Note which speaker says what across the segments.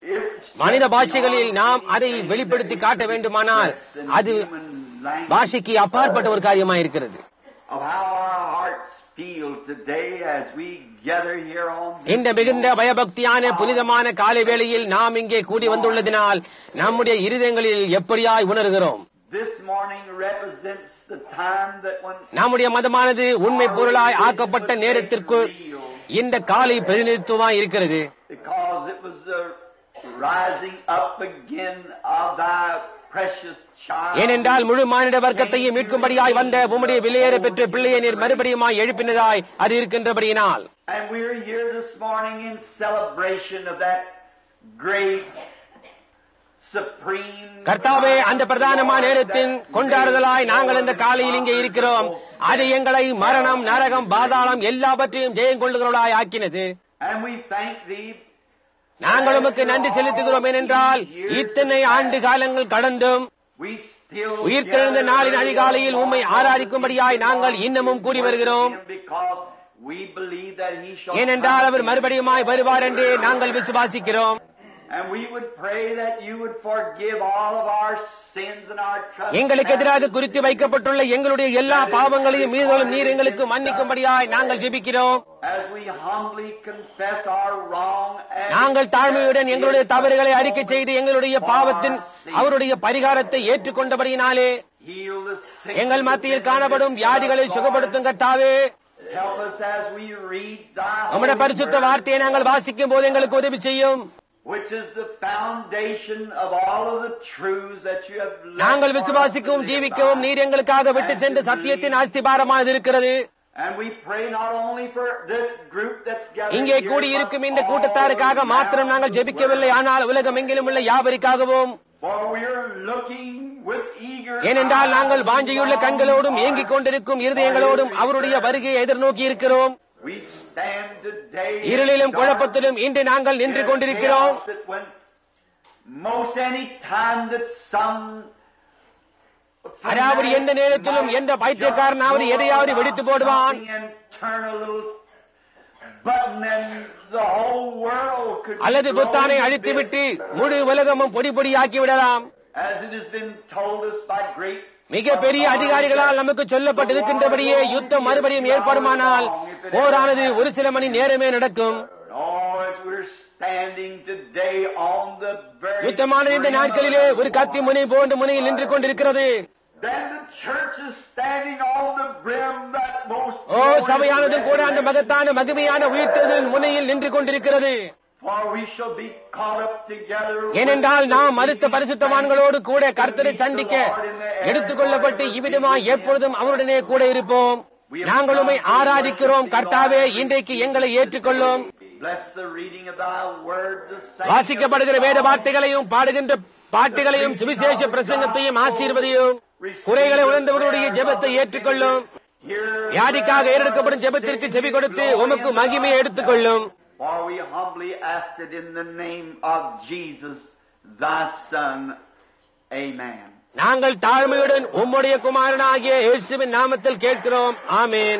Speaker 1: மனித பாஷைகளில் நாம் அதை வெளிப்படுத்தி காட்ட வேண்டுமானால் அது பாஷைக்கு அப்பாற்பட்ட ஒரு காரியமாக இருக்கிறது
Speaker 2: of how our hearts feel today as we gather here on this
Speaker 1: இந்த மிகுந்த பயபக்தியான புனிதமான காலை வேளையில் நாம் இங்கே கூடி வந்துள்ளதினால் நம்முடைய இருதயங்களில் எப்படியாய் உணர்கிறோம்
Speaker 2: This morning represents the time that when
Speaker 1: நம்முடைய மதமானது உண்மை பொருளாய் ஆக்கப்பட்ட நேரத்திற்குள் இந்த காலை பிரதிநிதித்துவமாய் இருக்கிறது
Speaker 2: because it was the rising up again of thy precious child.
Speaker 1: ஏனென்றால் முழு மானிட வர்க்கத்தையும் மீட்கும்படியாய் வந்த உம்முடைய விலையேற பெற்ற பிள்ளையை நீர் மறுபடியுமாய் எழுப்பினதாய் அது இருக்கின்றபடியினால்
Speaker 2: And we're here this morning in celebration of that great, supreme.
Speaker 1: கர்த்தாவே அந்த பிரதானமான நேரத்தின் கொண்டாடுதலாய் நாங்கள் இந்த காலையில் இங்கே இருக்கிறோம் அது எங்களை மரணம் நரகம் பாதாளம் எல்லாவற்றையும் ஜெயம் கொள்ளுகிறவர்களாய் ஆக்கினது
Speaker 2: And we thank thee.
Speaker 1: நாங்கள் உமக்கு நன்றி செலுத்துகிறோம் ஏனென்றால் இத்தனை ஆண்டு காலங்கள் கடந்தும்
Speaker 2: We still
Speaker 1: உயிர்த்தெழுந்த நாளின் அதிகாலையில் உம்மை ஆராதிக்கும்படியாய் நாங்கள் இன்னமும் கூடி வருகிறோம்
Speaker 2: because we believe that he shall
Speaker 1: ஏனென்றால்
Speaker 2: come
Speaker 1: அவர்
Speaker 2: again.
Speaker 1: மறுபடியுமாய் வருவார் என்று நாங்கள் விசுவாசிக்கிறோம்
Speaker 2: And we would pray that you would forgive all of our sins and our
Speaker 1: எங்களுக்கு
Speaker 2: trespasses.
Speaker 1: எதிராக குறித்து வைக்கப்பட்டுள்ள எங்களுடைய எல்லா பாவங்களையும் மீதுகளும் நீர் எங்களுக்கு மன்னிக்கும்படியாய் நாங்கள் ஜெபிக்கிறோம்
Speaker 2: As we humbly confess our wrong and
Speaker 1: நாங்கள் தாழ்மையுடன் எங்களுடைய தவறுகளை அறிக்கை செய்து எங்களுடைய பாவத்தின் அவருடைய பரிகாரத்தை ஏற்றுக்கொண்டபடியினாலே
Speaker 2: heal the sick.
Speaker 1: எங்கள் மத்தியில் காணப்படும் வியாதிகளை சுகப்படுத்தும் கர்த்தாவே
Speaker 2: Help us as we read thy
Speaker 1: உம்முடைய
Speaker 2: holy
Speaker 1: பரிசுத்த
Speaker 2: word,
Speaker 1: வார்த்தையை நாங்கள் வாசிக்கும் போது எங்களுக்கு உதவி செய்யும்
Speaker 2: which is the foundation of all of the truths that you have left
Speaker 1: நாங்கள்
Speaker 2: for us to
Speaker 1: விசுவாசிக்கவும்
Speaker 2: live
Speaker 1: ஜீவிக்கவும்
Speaker 2: by.
Speaker 1: நீர் எங்களுக்காக விட்டு சென்ற சத்தியத்தின் அஸ்திபாரமானது இருக்கிறது
Speaker 2: And we pray not only for this group that's gathered
Speaker 1: இங்கே
Speaker 2: here,
Speaker 1: கூடி
Speaker 2: but
Speaker 1: இருக்கும் இந்த
Speaker 2: all
Speaker 1: கூட்டத்தாருக்காக
Speaker 2: around
Speaker 1: மாத்திரம் நாங்கள்
Speaker 2: the
Speaker 1: ஜெபிக்கவில்லை
Speaker 2: world.
Speaker 1: ஆனால் உலகம் எங்கிலும் உள்ள யாவருக்காகவும்
Speaker 2: For we are looking with eager
Speaker 1: ஏனென்றால் நாங்கள்
Speaker 2: eyes
Speaker 1: வாஞ்சையுள்ள
Speaker 2: long
Speaker 1: கண்களோடும்
Speaker 2: hearts
Speaker 1: ஏங்கிக் கொண்டிருக்கும் இருதயங்களோடும் அவருடைய வருகையை எதிர்நோக்கி இருக்கிறோம்
Speaker 2: We stand today in
Speaker 1: இருளிலும்
Speaker 2: dark
Speaker 1: குழப்பத்திலும் இன்று நாங்கள் நின்று கொண்டிருக்கிறோம்
Speaker 2: chaos that when most any time that some
Speaker 1: அதாவது எந்த நேரத்திலும் எந்த பைத்தியக்காரனாவது எதையாவது வெடித்து போடுவான்
Speaker 2: and turn a little button and the whole world could
Speaker 1: அல்லது
Speaker 2: blow
Speaker 1: புத்தானை
Speaker 2: in
Speaker 1: அழித்துவிட்டு
Speaker 2: bits.
Speaker 1: முழு உலகமும் பொடி பொடியாக்கி விடலாம்
Speaker 2: As it has been told us by great
Speaker 1: மிக பெரிய அதிகாரிகளால் நமக்கு சொல்லப்பட்டிருக்கின்றபடியே யுத்தம் மறுபடியும் ஏற்படுமானால் போரானது ஒரு சில மணி நேரமே நடக்கும்
Speaker 2: Oh, as we're standing today on the very
Speaker 1: யுத்தமானது இந்த
Speaker 2: brink of
Speaker 1: நாட்களிலே
Speaker 2: the
Speaker 1: ஒரு கத்தி முனை போன்ற முனையில் நின்று கொண்டிருக்கிறது
Speaker 2: Then the church is standing on the brim that most
Speaker 1: ஓ சபையானதும் கூட அந்த மகத்தான மகிமையான உயிர்த்தெழுதலின் முனையில் நின்று கொண்டிருக்கிறது
Speaker 2: For we shall be caught up together with
Speaker 1: ஏனென்றால்
Speaker 2: the
Speaker 1: நாம் மறுத்த
Speaker 2: saints
Speaker 1: பரிசுத்தவான்களோடு கூட
Speaker 2: to
Speaker 1: கர்த்தரை
Speaker 2: meet the
Speaker 1: சந்திக்க
Speaker 2: Lord in the air.
Speaker 1: எடுத்துக்கொள்ளப்பட்டு இவ்விதமாய் எப்பொழுதும் அவருடனே கூட இருப்போம் நாங்கள் உம்மை ஆராதிக்கிறோம் கர்த்தாவே இன்றைக்கு எங்களை ஏற்றுக்கொள்ளும்
Speaker 2: Bless the reading of thy word, the sanctity
Speaker 1: வாசிக்கப்படுகிற
Speaker 2: of
Speaker 1: வேத
Speaker 2: God.
Speaker 1: வார்த்தைகளையும் பாடுகின்ற பாட்டுகளையும் சுவிசேஷ பிரசங்கத்தையும் ஆசீர்வதியும் குறைகளை உணர்ந்தவருடைய ஜெபத்தை ஏற்றுக்கொள்ளும்
Speaker 2: Hear
Speaker 1: வியாதிக்காக
Speaker 2: the
Speaker 1: ஏறெடுக்கப்படும் ஜெபத்திற்கு செவி கொடுத்து உமக்கு மகிமையை எடுத்துக்கொள்ளும்
Speaker 2: For we humbly asked it in the name of Jesus, thy Son. Amen.
Speaker 1: நாங்கள் தாழ்மையுடன் உம்முடைய குமாரனாகிய இயேசுவின் நாமத்தில் கேட்கிறோம் ஆமேன்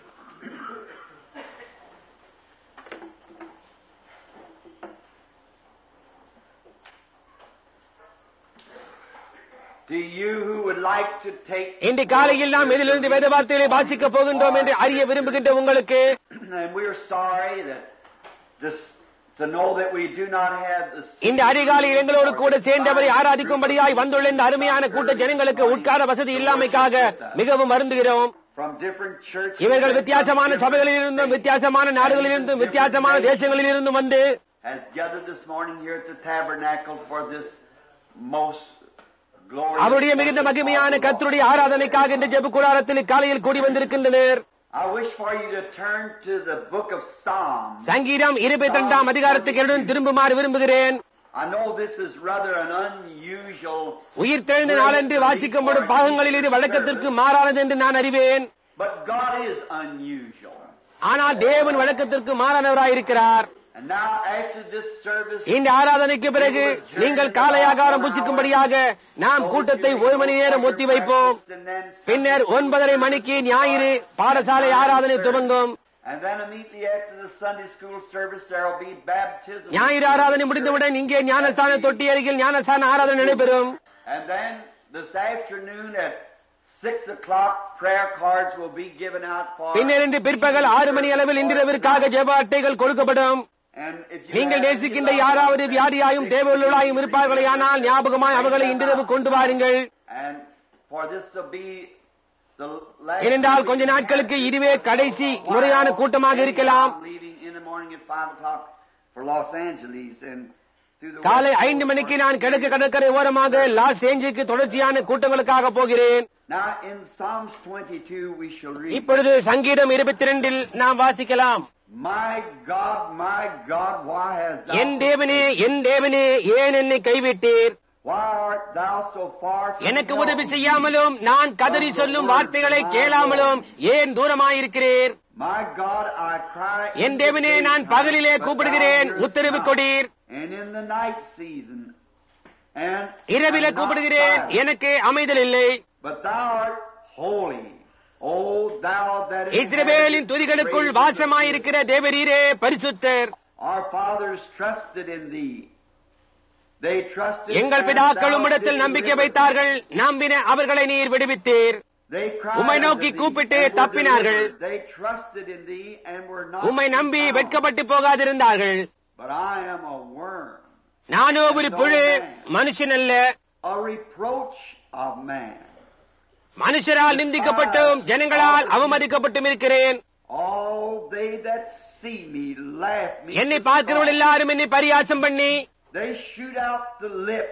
Speaker 2: To you who would like to take
Speaker 1: இன்று காலையில் நாம் இதிலிருந்து வேத வார்த்தைகளை வாசிக்கப் போகின்றோம் என்று அறிய விரும்புகின்ற உங்களுக்கு
Speaker 2: and we're sorry that this to know that we do not have the
Speaker 1: இந்த அதிகாலையில் எங்களோடு கூட சேர்ந்தவரை ஆராதிக்கும்படியாய் வந்துள்ள இந்த அருமையான கூட்ட ஜனங்களுக்கு உட்கார வசதி இல்லாமைக்காக மிகவும் வருந்துகிறோம்
Speaker 2: from different churches.
Speaker 1: இவர்கள் வித்தியாசமான சபைகளில் இருந்தும் வித்தியாசமான நாடுகளில் இருந்தும் வித்தியாசமான தேசங்களில் இருந்தும் வந்து
Speaker 2: has gathered this morning here at the tabernacle for this most glorious.
Speaker 1: அவருடைய மிகுந்த மகிமையான கர்த்தருடைய ஆராதனைக்காக இந்த ஜெப கூடாரத்தில் காலையில் கூடி வந்திருக்கின்றனர்
Speaker 2: I wish for you to turn to the book of Psalms.
Speaker 1: சங்கீதம் இருபத்தி இரண்டாம் அதிகாரத்துக்கு என்னுடன் திரும்புமாறு விரும்புகிறேன்
Speaker 2: I know this is rather an unusual,
Speaker 1: உயிர் தெழுந்த நாளன்று வாசிக்கப்படும் பாகங்களில் இது வழக்கத்திற்கு மாறானது என்று நான் அறிவேன்
Speaker 2: but God is unusual.
Speaker 1: ஆனால் தேவன் வழக்கத்திற்கு மாறானவராயிருக்கிறார்
Speaker 2: And now after this service,
Speaker 1: இந்த ஆராதனைக்கு பிறகு நீங்கள் காலை ஆகாரம் புசிக்கும்படியாக நாம் கூட்டத்தை ஒரு மணி நேரம் ஒத்தி வைப்போம்
Speaker 2: and then
Speaker 1: பின்னர் ஒன்பதரை மணிக்கு ஞாயிறு பாடசாலை ஆராதனை துவங்கும்
Speaker 2: And then immediately after the Sunday school service, there will be baptism.
Speaker 1: ஞாயிறு ஆராதனை முடிந்தவுடன் இங்கே ஞானஸ்தான தொட்டி அருகில் ஞானஸ்தான ஆராதனை நடைபெறும்
Speaker 2: And then this afternoon at six o'clock, prayer cards will be given out for.
Speaker 1: பின்னர் இன்று பிற்பகல் ஆறு மணி அளவில் இன்றிரவிற்காக ஜெப அட்டைகள் கொடுக்கப்படும்
Speaker 2: And if you
Speaker 1: நீங்கள்
Speaker 2: have
Speaker 1: நேசிக்கின்ற
Speaker 2: any
Speaker 1: யாராவது வியாதியாயும் தேவையுள்ளவர்களாயும் இருப்பார்களேயானால் ஞாபகமாய் அவர்களை இன்றிரவு கொண்டு வாருங்கள்
Speaker 2: And for this to be the last.
Speaker 1: ஏனென்றால் கொஞ்ச நாட்களுக்கு இதுவே கடைசி முறையான கூட்டமாக இருக்கலாம்
Speaker 2: Leaving in the morning at five o'clock for Los Angeles and through the.
Speaker 1: காலை
Speaker 2: West
Speaker 1: ஐந்து மணிக்கு நான் கிழக்கு கடற்கரை ஓரமாக லாஸ் ஏஞ்சலுக்கு தொடர்ச்சியான கூட்டங்களுக்காக போகிறேன்
Speaker 2: Now in Psalms 22 we shall read.
Speaker 1: இப்பொழுது சங்கீதம் இருபத்தி ரெண்டில் நாம் வாசிக்கலாம்
Speaker 2: My God, my God, why hast thou
Speaker 1: என் தேவனே என் தேவனே ஏன் என்னை கைவிட்டீர்
Speaker 2: Why art thou so far from
Speaker 1: எனக்கு
Speaker 2: me?
Speaker 1: உதவி செய்யாமலும் நான் கதறி சொல்லும் வார்த்தைகளை கேளாமலும் ஏன் தூரமாயிருக்கிறீர்
Speaker 2: My God, I cry
Speaker 1: N
Speaker 2: in
Speaker 1: தேவனே
Speaker 2: the
Speaker 1: நான்
Speaker 2: daytime,
Speaker 1: பகலிலே
Speaker 2: but
Speaker 1: கூப்பிடுகிறேன்
Speaker 2: thou hearest
Speaker 1: உத்தரவு
Speaker 2: not.
Speaker 1: கொடீர்
Speaker 2: And in the night season, and
Speaker 1: இரவில
Speaker 2: am not
Speaker 1: கூப்பிடுகிறேன்
Speaker 2: silent.
Speaker 1: எனக்கு அமைதல் இல்லை
Speaker 2: But thou art holy. O thou that
Speaker 1: இஸ்ரவேலின்
Speaker 2: inhabitest
Speaker 1: துதிகளுக்குள்
Speaker 2: praises of
Speaker 1: வாசமாயிருக்கிற தேவரீரே பரிசுத்தர்
Speaker 2: the- Our fathers trusted in thee. They trusted
Speaker 1: எங்கள்
Speaker 2: and
Speaker 1: பிதாக்கள்
Speaker 2: thou
Speaker 1: உம்மிடத்தில்
Speaker 2: didst
Speaker 1: நம்பிக்கை
Speaker 2: deliver
Speaker 1: வைத்தார்கள் நம்பின அவர்களை நீர் விடுவித்தீர்
Speaker 2: They cried
Speaker 1: உம்மை
Speaker 2: unto
Speaker 1: நோக்கி
Speaker 2: thee
Speaker 1: கூப்பிட்டு
Speaker 2: and were
Speaker 1: தப்பினார்கள்.
Speaker 2: delivered. They trusted in thee and were not
Speaker 1: உம்மை நம்பி
Speaker 2: found.
Speaker 1: வெட்கப்பட்டு போகாதிருந்தார்கள்
Speaker 2: But I am a worm,
Speaker 1: நானோ ஒரு புழு மனுஷன் அல்ல
Speaker 2: a reproach of man.
Speaker 1: மனுஷரால் நிந்திக்கப்பட்டும் ஜனங்களால் அவமதிக்கப்பட்டும் இருக்கிறேன்
Speaker 2: All they that see me laugh me.
Speaker 1: என்னை
Speaker 2: to
Speaker 1: பார்க்கிறவர்கள்
Speaker 2: scorn.
Speaker 1: எல்லாரும் என்னை பரியாசம் பண்ணி
Speaker 2: They shoot out the lip.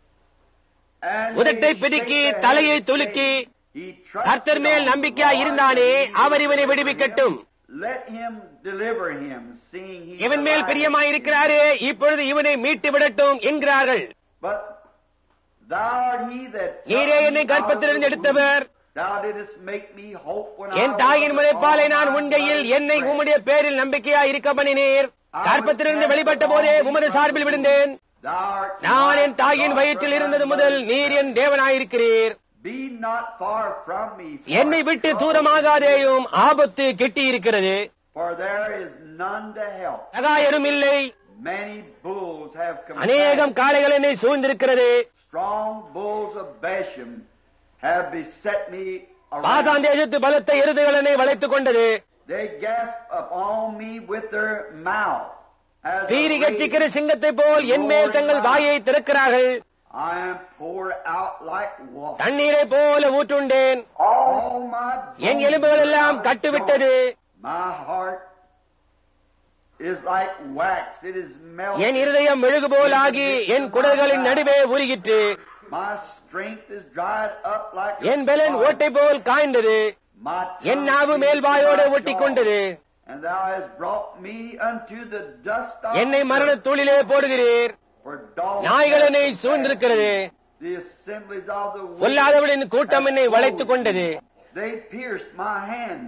Speaker 2: And
Speaker 1: உதட்டை
Speaker 2: they
Speaker 1: பிதுக்கி
Speaker 2: shake their
Speaker 1: தலையை
Speaker 2: heads,
Speaker 1: துலுக்கி
Speaker 2: saying, "He trusted
Speaker 1: கர்த்தர் மேல்
Speaker 2: on the
Speaker 1: நம்பிக்கையாய்
Speaker 2: Lord,
Speaker 1: இருந்தானே
Speaker 2: and he will
Speaker 1: அவர் இவனை
Speaker 2: deliver
Speaker 1: விடுவிக்கட்டும்
Speaker 2: him. Let him deliver him, seeing he
Speaker 1: இவன் மேல் பிரியமாயிருக்கிறாரே இப்பொழுது இவனை மீட்டு விடட்டும் என்கிறார்கள்
Speaker 2: But thou art he that
Speaker 1: நீரே என்னை கர்ப்பத்திலிருந்து எடுத்தவர்
Speaker 2: Thou didst make me hope when I
Speaker 1: N
Speaker 2: was
Speaker 1: தாயின் முளைப்பாலை நான்
Speaker 2: upon my
Speaker 1: உண்கையில்
Speaker 2: mother's
Speaker 1: என்னை
Speaker 2: breast.
Speaker 1: உம்முடைய பேரில் நம்பிக்கையாய் இருக்க பண்ணினீர் கர்ப்பத்திலிருந்து வெளிப்பட்ட போதே உமது சார்பில் விழுந்தேன்
Speaker 2: Thou art
Speaker 1: நான்
Speaker 2: my
Speaker 1: என் தாயின்
Speaker 2: God
Speaker 1: வயிற்றில்
Speaker 2: from
Speaker 1: இருந்தது
Speaker 2: my
Speaker 1: முதல்
Speaker 2: mother's
Speaker 1: நீர் என்
Speaker 2: breast.
Speaker 1: தேவனாயிருக்கிறீர்
Speaker 2: Be not far from me, for
Speaker 1: என்னை விட்டு
Speaker 2: trouble
Speaker 1: தூரமாகாதேயும் ஆபத்து கெட்டி இருக்கிறது
Speaker 2: For there is none to help.
Speaker 1: சகாயரும் இல்லை
Speaker 2: Many bulls have
Speaker 1: அநேகம்
Speaker 2: come.
Speaker 1: காளைகள் என்னை சூழ்ந்திருக்கிறது
Speaker 2: Strong bulls of Bashan have beset me
Speaker 1: Bashan
Speaker 2: around.
Speaker 1: தேசத்து பலத்த எருதுகள் என்னை வளைத்துக் கொண்டது
Speaker 2: They gasp upon me with their mouth. As a
Speaker 1: தீரி
Speaker 2: raven.
Speaker 1: கட்சிக்கிற சிங்கத்தை போல் என் மேல் தங்கள் வாயை திறக்கிறார்கள்
Speaker 2: I am poured out like water.
Speaker 1: தண்ணீரை போல ஊற்றுண்டேன்
Speaker 2: All my
Speaker 1: என்
Speaker 2: bones
Speaker 1: எலும்புகள்
Speaker 2: are
Speaker 1: எல்லாம்
Speaker 2: out of
Speaker 1: கட்டுவிட்டது
Speaker 2: joint. My heart is like wax. It is melted.
Speaker 1: என் இருதயம் மெழுகு போல் ஆகி என் குடல்களின் நடுவே உருகிற்று
Speaker 2: My strength is dried up like a
Speaker 1: என் பெலன்
Speaker 2: fire.
Speaker 1: ஓட்டை போல் காய்ந்தது
Speaker 2: My
Speaker 1: என்
Speaker 2: tongue
Speaker 1: நாவு
Speaker 2: cleaves
Speaker 1: மேல்
Speaker 2: to
Speaker 1: வாயோடு
Speaker 2: my
Speaker 1: ஒட்டி
Speaker 2: jaw.
Speaker 1: கொண்டது
Speaker 2: And thou hast brought me unto the dust of
Speaker 1: என்னை
Speaker 2: the
Speaker 1: மரண
Speaker 2: earth.
Speaker 1: தூளிலே போடுகிறீர்
Speaker 2: For dogs
Speaker 1: நாய்கள்
Speaker 2: have
Speaker 1: என்னை
Speaker 2: compassed
Speaker 1: சூழ்ந்திருக்கிறது
Speaker 2: me. The assemblies of the wicked
Speaker 1: பொல்லாதவளின் கூட்டம் என்னை
Speaker 2: have
Speaker 1: வளைத்துக்
Speaker 2: closed
Speaker 1: கொண்டது
Speaker 2: me. They pierced my hands.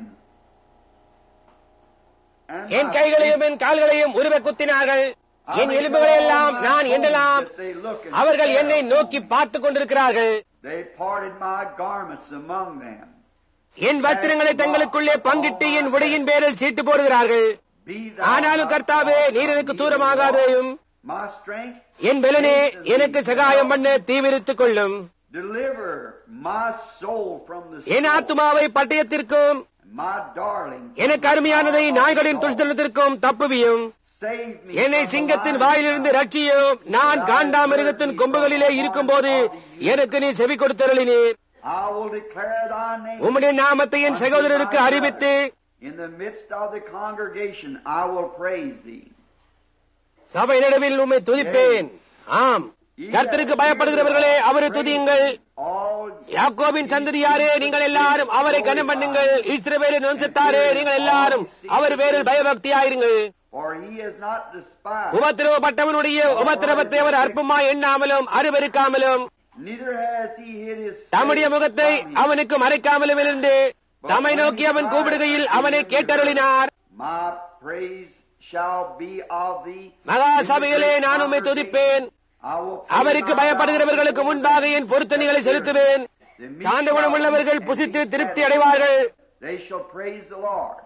Speaker 2: And
Speaker 1: N
Speaker 2: my
Speaker 1: கைகளையும்
Speaker 2: feet.
Speaker 1: என் கால்களையும் உருவ குத்தினார்கள்
Speaker 2: I
Speaker 1: என்
Speaker 2: make
Speaker 1: எலும்புகளை
Speaker 2: all
Speaker 1: எல்லாம்
Speaker 2: my
Speaker 1: நான்
Speaker 2: bones
Speaker 1: எண்ணலாம்
Speaker 2: that they look and
Speaker 1: அவர்கள்
Speaker 2: stare
Speaker 1: என்னை
Speaker 2: upon
Speaker 1: நோக்கி
Speaker 2: me.
Speaker 1: பார்த்துக் கொண்டிருக்கிறார்கள்
Speaker 2: They parted my garments among them.
Speaker 1: என் வஸ்திரங்களை தங்களுக்குள்ளே பங்கிட்டு என் உடையின் பேரில் சீட்டு போடுகிறார்கள்
Speaker 2: Be thou
Speaker 1: ஆனாலும்
Speaker 2: not
Speaker 1: கர்த்தாவே
Speaker 2: far
Speaker 1: நீர்
Speaker 2: from
Speaker 1: எனக்கு
Speaker 2: me,
Speaker 1: தூரமாகாதேயும்
Speaker 2: Lord. My strength,
Speaker 1: என் பெலனே எனக்கு சகாயம் பண்ண தீவிரித்துக் கொள்ளும்
Speaker 2: deliver my soul from the
Speaker 1: N
Speaker 2: sword,
Speaker 1: ஆத்துமாவை பட்டயத்திற்கும்
Speaker 2: my darling. from
Speaker 1: எனக்கு
Speaker 2: the
Speaker 1: அருமையானதை
Speaker 2: power of
Speaker 1: நாய்களின்
Speaker 2: the
Speaker 1: துஷ்டத்திற்கும் தப்புவியும்
Speaker 2: Save me
Speaker 1: என்னை
Speaker 2: from the
Speaker 1: சிங்கத்தின்
Speaker 2: lion
Speaker 1: வாயிலிருந்து
Speaker 2: mouth.
Speaker 1: ரட்சியும் நான் காண்டாமிருகத்தின் கொம்புகளிலே இருக்கும்போது எனக்கு நீ செவி கொடுத்தருளினீர்
Speaker 2: I will declare thy name.
Speaker 1: உம்முடைய நாமத்தை என் சகோதரருக்கு அறிவித்து
Speaker 2: In the midst of the congregation, I will praise thee.
Speaker 1: சபை நடுவில் உம்மை துதிப்பேன் ஆம் கர்த்தருக்கு பயப்படுகிறவர்களே அவரை துதியுங்கள்
Speaker 2: All
Speaker 1: யாக்கோபின் சந்ததியாரே நீங்கள் எல்லாரும் அவரை கனம் பண்ணுங்கள் இஸ்ரவேலின் வம்சத்தாரே நீங்கள் எல்லாரும் அவர் பேரில் பயபக்தியாயிருங்கள்
Speaker 2: for he has not despised,
Speaker 1: உபத்திரவப்பட்டவனுடைய உபத்திரவத்தை அவர் அற்பமாய் எண்ணாமலும் அருவருக்காமலும்
Speaker 2: neither has he hid his
Speaker 1: தம்முடைய
Speaker 2: face
Speaker 1: முகத்தை
Speaker 2: from me.
Speaker 1: அவனுக்கு மறைக்காமலும் இருந்து தம்மை நோக்கி அவன் கூப்பிடுகையில் அவனை கேட்டருளினார்
Speaker 2: My praise shall be of thee.
Speaker 1: மகா சபையிலே நான் உம்மை துதிப்பேன்
Speaker 2: I will pay
Speaker 1: அவருக்கு
Speaker 2: my
Speaker 1: பயப்படுகிறவர்களுக்கு
Speaker 2: vows
Speaker 1: முன்பாக என் பொருத்தனைகளை செலுத்துவேன் சாந்த குணமுள்ளவர்கள் புசித்து திருப்தி அடைவார்கள்
Speaker 2: They shall praise the Lord.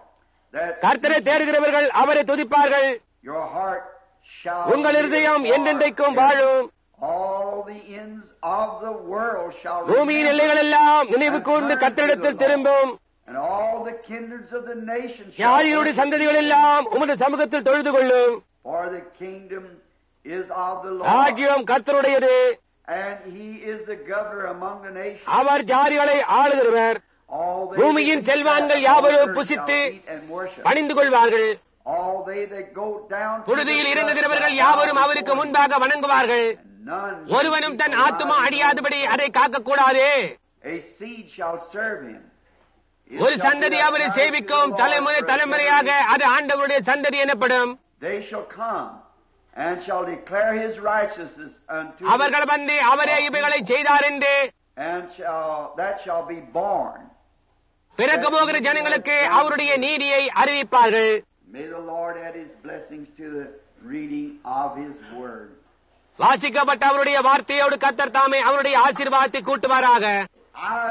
Speaker 2: that
Speaker 1: கர்த்தரை தேடுகிறவர்கள் அவரை துதிப்பார்கள்
Speaker 2: your heart shall
Speaker 1: உங்கள்
Speaker 2: live
Speaker 1: இருதயம்
Speaker 2: for
Speaker 1: என்றென்றைக்கும்
Speaker 2: ever.
Speaker 1: வாழும்
Speaker 2: All the ends of the world shall
Speaker 1: பூமியின்
Speaker 2: remember
Speaker 1: எல்லைகள் எல்லாம் நினைவு கூர்ந்து கர்த்தரிடத்தில் திரும்பும்
Speaker 2: and all the kindreds of the nations shall
Speaker 1: யாரினுடைய சந்ததிகள் எல்லாம் உமது சமூகத்தில் தொழுது கொள்ளும்
Speaker 2: for the kingdom is of the Lord
Speaker 1: ராஜ்யம் கர்த்தருடையது
Speaker 2: and he is the governor among the nations
Speaker 1: அவர் ஜாதிகளை ஆளுகிறவர்
Speaker 2: all they
Speaker 1: பூமியின்
Speaker 2: that
Speaker 1: செல்வான்கள்
Speaker 2: eat
Speaker 1: யாவரும்
Speaker 2: shall
Speaker 1: புசித்து
Speaker 2: eat and worship
Speaker 1: பணிந்து கொள்வார்கள்
Speaker 2: all they that go down to
Speaker 1: புழுதியில்
Speaker 2: the
Speaker 1: இறங்குகிறவர்கள்
Speaker 2: dust
Speaker 1: யாவரும்
Speaker 2: shall
Speaker 1: அவருக்கு
Speaker 2: bow
Speaker 1: முன்பாக வணங்குவார்கள்
Speaker 2: and none
Speaker 1: ஒருவனும் தன் ஆத்துமா அடியாதபடி அதை காக்கக்கூடாது
Speaker 2: a seed shall serve him It
Speaker 1: ஒரு
Speaker 2: shall
Speaker 1: சந்ததி
Speaker 2: be
Speaker 1: அவரை
Speaker 2: accounted to
Speaker 1: சேவிக்கும்
Speaker 2: the Lord
Speaker 1: தலைமுறை
Speaker 2: for a
Speaker 1: தலைமுறையாக
Speaker 2: generation.
Speaker 1: அது ஆண்டவருடைய சந்ததி எனப்படும்
Speaker 2: They shall come and shall declare his righteousness unto
Speaker 1: அவர்கள் வந்து அவரே இவைகளை செய்தார் என்று
Speaker 2: and shall that shall be born.
Speaker 1: பிறக்க போகிற ஜனங்களுக்கு அவருடைய நீதியை அறிவிப்பார்கள்
Speaker 2: May the Lord add his blessings to the reading of his word.
Speaker 1: வாசிக்கப்பட்ட அவருடைய வார்த்தையோடு கத்தர் தாமே அவருடைய ஆசீர்வாதத்தை கூட்டுவாராக
Speaker 2: I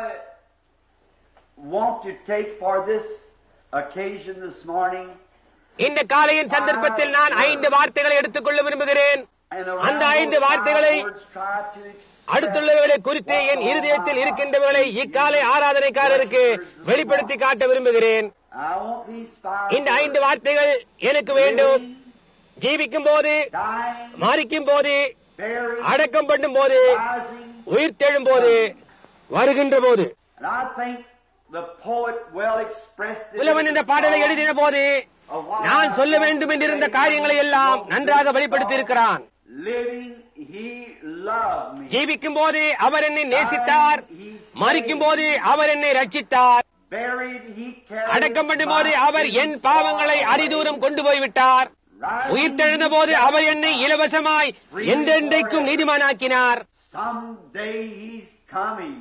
Speaker 2: want to take for this occasion this morning
Speaker 1: இந்த காலையின் சந்தர்ப்பத்தில் நான் ஐந்து வார்த்தைகளை எடுத்துக்கொள்ள விரும்புகிறேன்
Speaker 2: and
Speaker 1: அந்த
Speaker 2: around
Speaker 1: ஐந்து
Speaker 2: those
Speaker 1: வார்த்தைகளை
Speaker 2: five words try to express
Speaker 1: அடுத்துள்ளவர்களை குறித்து என் இருதயத்தில் இருக்கின்றவர்களை இக்காலை ஆராதனைக்காரருக்கு வெளிப்படுத்தி காட்ட விரும்புகிறேன்
Speaker 2: I want these five
Speaker 1: இந்த ஐந்து
Speaker 2: words.
Speaker 1: வார்த்தைகள் எனக்கு வேண்டும் ஜீவிக்கும் போது
Speaker 2: dying,
Speaker 1: மறிக்கும் போது
Speaker 2: buried,
Speaker 1: அடக்கம் பண்ணும் போது
Speaker 2: rising,
Speaker 1: உயிர்த்தெழும் போது வருகின்ற போது
Speaker 2: And I think the poet well expressed it.
Speaker 1: புலவன்
Speaker 2: in
Speaker 1: இந்த
Speaker 2: the
Speaker 1: பாடலை
Speaker 2: song
Speaker 1: எழுதின போது
Speaker 2: of what
Speaker 1: நான்
Speaker 2: I
Speaker 1: சொல்ல
Speaker 2: want
Speaker 1: வேண்டும்
Speaker 2: to
Speaker 1: என்றிருந்த
Speaker 2: say.
Speaker 1: காரியங்களை எல்லாம் நன்றாக வெளிப்படுத்தி இருக்கிறான்
Speaker 2: Living, he loved me.
Speaker 1: ஜீவிக்கும் போது அவர் என்னை நேசித்தார் மறிக்கும் போது அவர் என்னை ரட்சித்தார்
Speaker 2: Buried, he carried
Speaker 1: அடக்கம் பண்ணும் போது
Speaker 2: my
Speaker 1: அவர் என்
Speaker 2: sins
Speaker 1: பாவங்களை
Speaker 2: far
Speaker 1: அரிதூரம் கொண்டு போய்விட்டார்
Speaker 2: Rising,
Speaker 1: உயிர்த்தெழுந்த போது அவர் என்னை இலவசமாய் என்றென்றைக்கும் நீதிமானாக்கினார்
Speaker 2: Someday he's coming.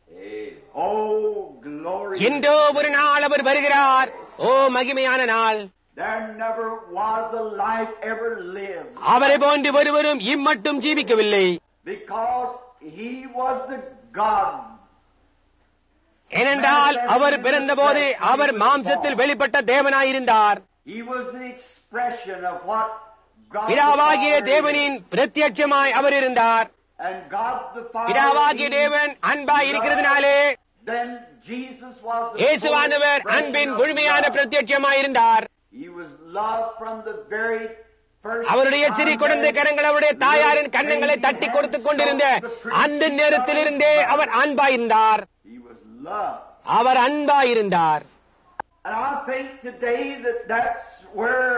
Speaker 2: Oh, glory.
Speaker 1: என்றோ ஒரு நாள் அவர் வருகிறார் ஓ மகிமையான நாள்
Speaker 2: There never was a life ever lived
Speaker 1: அவரை போன்று ஒருவரும் இம்மட்டும் ஜீவிக்கவில்லை
Speaker 2: because he was the God
Speaker 1: ஏனென்றால் அவர் பிறந்தபோது அவர் மாம்சத்தில் வெளிப்பட்ட தேவனாயிருந்தார்
Speaker 2: He was the expression of what God
Speaker 1: பிதாவாகிய
Speaker 2: the Father
Speaker 1: தேவனின் பிரத்யட்சமாய் அவர் இருந்தார்
Speaker 2: is. and God the Father
Speaker 1: பிதாவாகிய
Speaker 2: being
Speaker 1: தேவன் அன்பாய் இருக்கிறதுனாலே
Speaker 2: then Jesus was the
Speaker 1: இயேசுவானவர்
Speaker 2: full
Speaker 1: அன்பின்
Speaker 2: expression of
Speaker 1: முழுமையான
Speaker 2: love.
Speaker 1: பிரத்யட்சமாய் இருந்தார்
Speaker 2: He was loved from the very first
Speaker 1: அவருடைய சிறு
Speaker 2: time
Speaker 1: குழந்தை
Speaker 2: that
Speaker 1: கரங்கள் அவருடைய தாயாரின் கன்னங்களை தட்டி கொடுத்துக் கொண்டிருந்த அந்த நேரத்திலிருந்தே அவர் அன்பாயிருந்தார்
Speaker 2: He was loved.
Speaker 1: Our அன்பாயிருந்தார்
Speaker 2: And I think today that that's where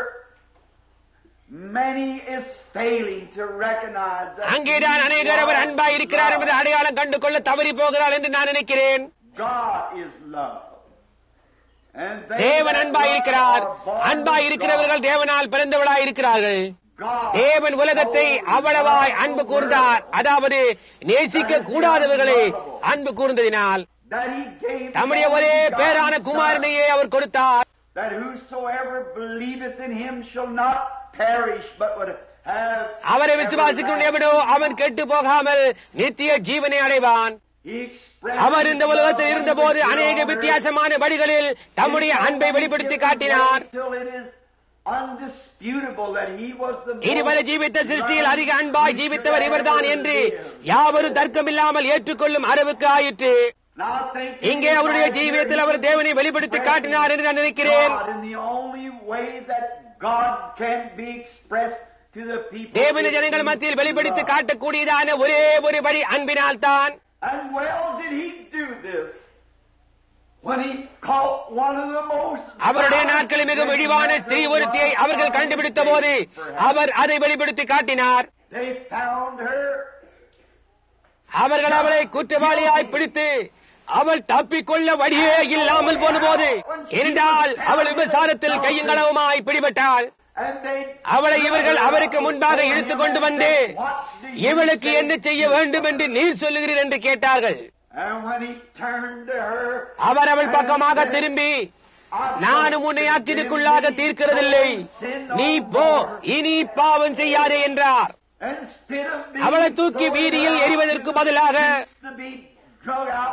Speaker 2: many is failing to recognize that
Speaker 1: அங்கேதான்
Speaker 2: he
Speaker 1: அநேகர் அவர்
Speaker 2: was
Speaker 1: அன்பாய் இருக்கிறார் என்பது
Speaker 2: love.
Speaker 1: அடையாளம் கண்டு கொள்ள தவறி போகிறார் என்று நான் நினைக்கிறேன்
Speaker 2: God is love. And they
Speaker 1: தேவன்
Speaker 2: that
Speaker 1: அன்பாய்
Speaker 2: love
Speaker 1: இருக்கிறார்
Speaker 2: are born
Speaker 1: அன்பாய்
Speaker 2: of
Speaker 1: இருக்கிறவர்கள்
Speaker 2: God.
Speaker 1: தேவனால் பிறந்தவளாய் இருக்கிறார்கள்
Speaker 2: God
Speaker 1: தேவன் உலகத்தை
Speaker 2: so
Speaker 1: அவ்வளவாய்
Speaker 2: loved
Speaker 1: அன்பு
Speaker 2: the
Speaker 1: கூர்ந்தார்
Speaker 2: world
Speaker 1: அதாவது நேசிக்க கூடாதவர்களை அன்பு கூர்ந்ததினால்
Speaker 2: that he gave
Speaker 1: தம்முடைய
Speaker 2: his
Speaker 1: ஒரே
Speaker 2: only begotten
Speaker 1: பேரான
Speaker 2: Son,
Speaker 1: குமாரனையே அவர் கொடுத்தார்
Speaker 2: that whosoever believeth in him shall not perish but would have
Speaker 1: அவரை விசுவாசிக்கும்
Speaker 2: everlasting
Speaker 1: எவனோ அவன் கெட்டு போகாமல் நித்திய ஜீவனை அடைவான்
Speaker 2: He expressed
Speaker 1: அவர் இந்த
Speaker 2: his
Speaker 1: உலகத்தில்
Speaker 2: love
Speaker 1: இருந்தபோது
Speaker 2: unto the
Speaker 1: அநேக
Speaker 2: children
Speaker 1: வித்தியாசமான வழிகளில் தம்முடைய அன்பை வெளிப்படுத்தி காட்டினார்
Speaker 2: Till it is undisputable that he was the most
Speaker 1: இருவரை ஜீவித்த சிருஷ்டியில் அதிக அன்பாய் ஜீவித்தவர் இவர்தான் என்று யாவரும் தர்க்கமில்லாமல் ஏற்றுக்கொள்ளும் அளவுக்கு ஆயிற்று
Speaker 2: And I think
Speaker 1: இங்கே அவருடைய ஜீவியத்தில் அவர் தேவனை வெளிப்படுத்தி காட்டினார் என்று நான் நினைக்கிறேன்
Speaker 2: God in the only way that God can be expressed to the people.
Speaker 1: தேவன
Speaker 2: is
Speaker 1: ஜனங்கள்
Speaker 2: through
Speaker 1: மத்தியில் வெளிப்படுத்தி
Speaker 2: love.
Speaker 1: காட்டக்கூடியதான ஒரே ஒரு வழி அன்பினால் தான்
Speaker 2: And well did he do this when he caught one of the most
Speaker 1: அவருடைய நாட்களில் மிகவும் இழிவான ஸ்திரீ ஒருத்தியை அவர்கள் கண்டுபிடித்த போது அவர் அதை வெளிப்படுத்தி காட்டினார்
Speaker 2: They found her
Speaker 1: அவர்கள் அவளை குற்றவாளியாய் பிடித்து அவள் தப்பிக்கொள்ள வழியே இல்லாமல் போன போது ஏனென்றால் அவள் விபசாரத்தில் கையங்களவுமாய் பிடிபட்டாள்
Speaker 2: and they
Speaker 1: அவளை இவர்கள் அவருக்கு முன்பாக இழுத்துக் கொண்டு வந்து இவளுக்கு என்ன செய்ய வேண்டும் என்று நீர் சொல்லுகிறீர் என்று கேட்டார்கள்
Speaker 2: And when he turned to her,
Speaker 1: அவர் அவள் பக்கமாக திரும்பி நானும் உன்னை அக்கினுக்குள்ளாக தீர்க்கிறதில்லை நீ போ இனி பாவம் செய்யாதே என்றார்
Speaker 2: instead of being
Speaker 1: அவளை தூக்கி
Speaker 2: thrown
Speaker 1: வீதியில்
Speaker 2: out
Speaker 1: எறிவதற்கு
Speaker 2: into the
Speaker 1: பதிலாக
Speaker 2: streets to be drug out,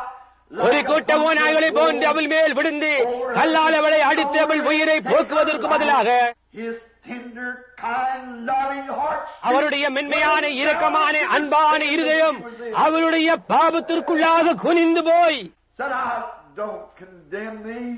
Speaker 1: ஒரு கூட்ட ஓநாய்களை போன்று அவள் மேல் விழுந்து கல்லால் அவளை அடித்து அவள் உயிரை போக்குவதற்கு பதிலாக
Speaker 2: His tender, kind, loving heart.
Speaker 1: அவருடைய மென்மையான இரக்கமான அன்பான இருதயம் அவளுடைய பாவத்திற்குள்ளாக குனிந்து போய்
Speaker 2: said, I don't condemn thee.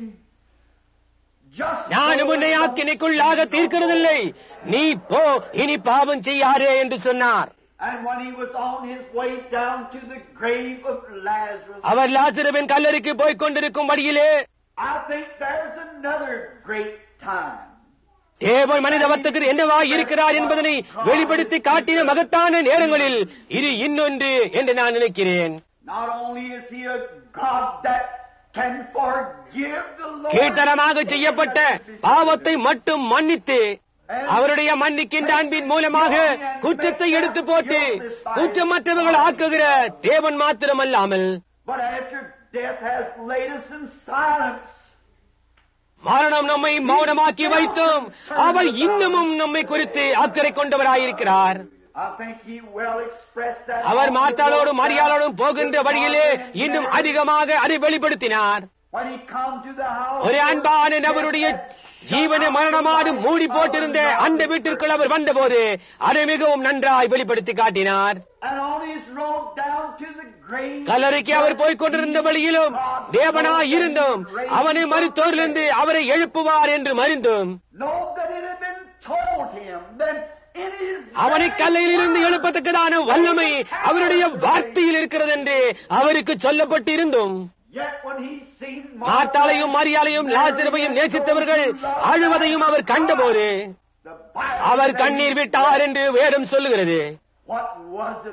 Speaker 2: Just
Speaker 1: நான்
Speaker 2: go
Speaker 1: உன்னை
Speaker 2: and
Speaker 1: ஆக்கினைக்குள்ளாக தீர்க்கிறதில்லை நீ போ இனி பாவம் செய்யாதே என்று சொன்னார்
Speaker 2: And when he was on his way down to the grave of Lazarus,
Speaker 1: அவர் லாசருவின் கல்லறைக்கு போய்க் கொண்டிருக்கும் வழியிலே
Speaker 2: I think there's another great time.
Speaker 1: தேவன் மனித வர்த்தகர் என்னவா இருக்கிறார் என்பதனை வெளிப்படுத்தி காட்டின மகத்தான நேரங்களில் இது இன்னொன்று என்று நான் நினைக்கிறேன்
Speaker 2: Not only is he a God that can forgive the Lord,
Speaker 1: கீழ்த்தரமாக செய்யப்பட்ட பாவத்தை மட்டும் மன்னித்து அவருடைய மன்னிக்கின்ற அன்பின் மூலமாக குற்றத்தை எடுத்து போட்டு குற்றமற்றவர்கள் ஆக்குகிற தேவன் மாத்திரமல்லாமல்
Speaker 2: but after death has laid us in silence.
Speaker 1: மரணம் நம்மை மௌனமாக்கி வைத்தும் அவர் இன்னமும் நம்மை குறித்து அக்கறை கொண்டவராயிருக்கிறார்
Speaker 2: I think he well expressed that.
Speaker 1: அவர் மார்த்தாளோடும் மரியாளோடும் போகின்ற வழியிலே இன்னும் அதிகமாக அதை வெளிப்படுத்தினார்
Speaker 2: When he come to the house,
Speaker 1: ஒரு அன்பான நபருடைய ஜீவன மரணமாடு மூடி போட்டிருந்த அந்த வீட்டிற்குள் அவர் வந்தபோது அதை மிகவும் நன்றாய் வெளிப்படுத்தி காட்டினார்
Speaker 2: and on his road down to the grave,
Speaker 1: கல்லறைக்கு அவர் போய்க் கொண்டிருந்த வழியிலும் தேவனாய் இருந்தும் அவனை மருத்தோரிலிருந்து அவரை எழுப்புவார் என்று மறிந்தும்
Speaker 2: know that it had been told him that in his
Speaker 1: அவனை கல்லையில் இருந்து எழுப்பத்தக்கதான வல்லமை அவருடைய வார்த்தையில் இருக்கிறது என்று அவருக்கு சொல்லப்பட்டு இருந்தும்
Speaker 2: Yet when he seen
Speaker 1: மார்த்தாளையும் மரியாளையும் லாசரவையும் நேசித்தவர்கள் அழுவதையும் அவர் கண்டபோது
Speaker 2: the Bible
Speaker 1: அவர்
Speaker 2: said
Speaker 1: கண்ணீர் விட்டார் என்று வேதம் சொல்லுகிறது
Speaker 2: What was it?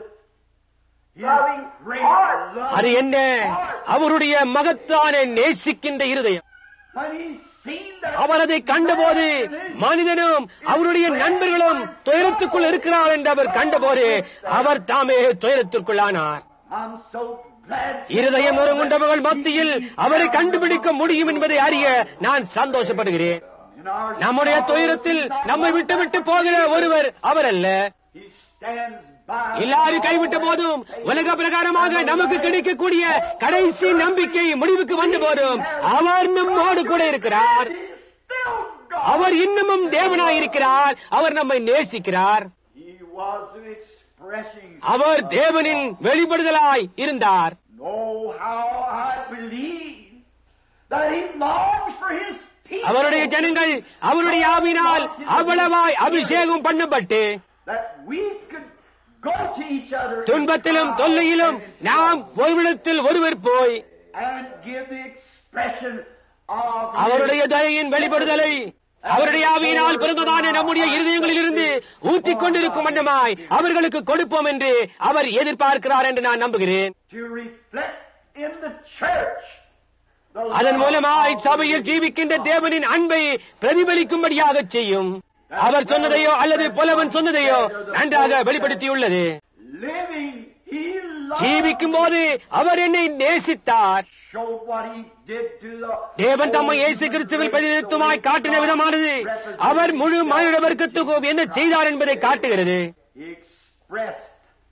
Speaker 2: His great love.
Speaker 1: அது என்ன அவருடைய மகத்தான நேசிக்கின்ற இருதயம்
Speaker 2: When he seen that
Speaker 1: அவர் அதை கண்டபோது மனிதனும் அவருடைய நண்பர்களும் துயரத்துக்குள் இருக்கிறார் என்று அவர் கண்டபோது அவர் தாமே துயரத்திற்குள்ளானார்
Speaker 2: I'm so glad
Speaker 1: இருதயம் நொறுங்குண்டவர்கள் மத்தியில் அவரை கண்டுபிடிக்க முடியும் என்பதை அறிய நான் சந்தோஷப்படுகிறேன்
Speaker 2: in our
Speaker 1: நம்முடைய துயரத்தில் நம்மை விட்டு விட்டு போகிற ஒருவர் அவர் அல்ல
Speaker 2: he stands by
Speaker 1: எல்லாரும் கைவிட்ட போதும் உலக பிரகாரமாக நமக்கு கிடைக்கக்கூடிய கடைசி நம்பிக்கை முடிவுக்கு வந்த போதும் அவர் நம்மோடு கூட இருக்கிறார்
Speaker 2: He's still God.
Speaker 1: அவர் இன்னமும் தேவனாயிருக்கிறார் அவர் நம்மை நேசிக்கிறார்
Speaker 2: He was expressing
Speaker 1: அவர் தேவனின் வெளிப்படுதலாய் இருந்தார்
Speaker 2: know how I believe that he longs for his people
Speaker 1: அவருடைய ஜனங்கள் அவருடைய ஆவினால் அவ்வளவாய் அபிஷேகம் பண்ணப்பட்டு
Speaker 2: that we could go to each other
Speaker 1: துன்பத்திலும் தொல்லையிலும் நாம் ஒருவிடத்தில் ஒருவர் போய்
Speaker 2: and give the expression of
Speaker 1: அவருடைய தயையின் வெளிப்படுதலை அவருடைய ஆவியினால் பிறந்ததான நம்முடைய இருதயங்களிலிருந்து ஊற்றிக் கொண்டிருக்கும் வண்ணமாய் அவர்களுக்கு கொடுப்போம் என்று அவர் எதிர்பார்க்கிறார் என்று நான் நம்புகிறேன்
Speaker 2: to reflect in the church the
Speaker 1: அதன்
Speaker 2: love
Speaker 1: மூலமாய்
Speaker 2: of
Speaker 1: சபையில் ஜீவிக்கின்ற தேவனின் அன்பை பிரதிபலிக்கும்படியாக செய்யும் அவர் சொன்னதையோ அல்லது புலவன் சொன்னதையோ நன்றாக வெளிப்படுத்தியுள்ளது
Speaker 2: living he loved
Speaker 1: ஜீவிக்கும் போது அவர் என்னை நேசித்தார்
Speaker 2: showed what he did to the
Speaker 1: தேவன் தம்மை இயேசு கிறிஸ்துவில் பிரதிநிதித்துவமாய் காட்டின விதமானது அவர் முழு மாநில வர்க்கத்துக்கும் என்ன செய்தார் என்பதை காட்டுகிறது
Speaker 2: he expressed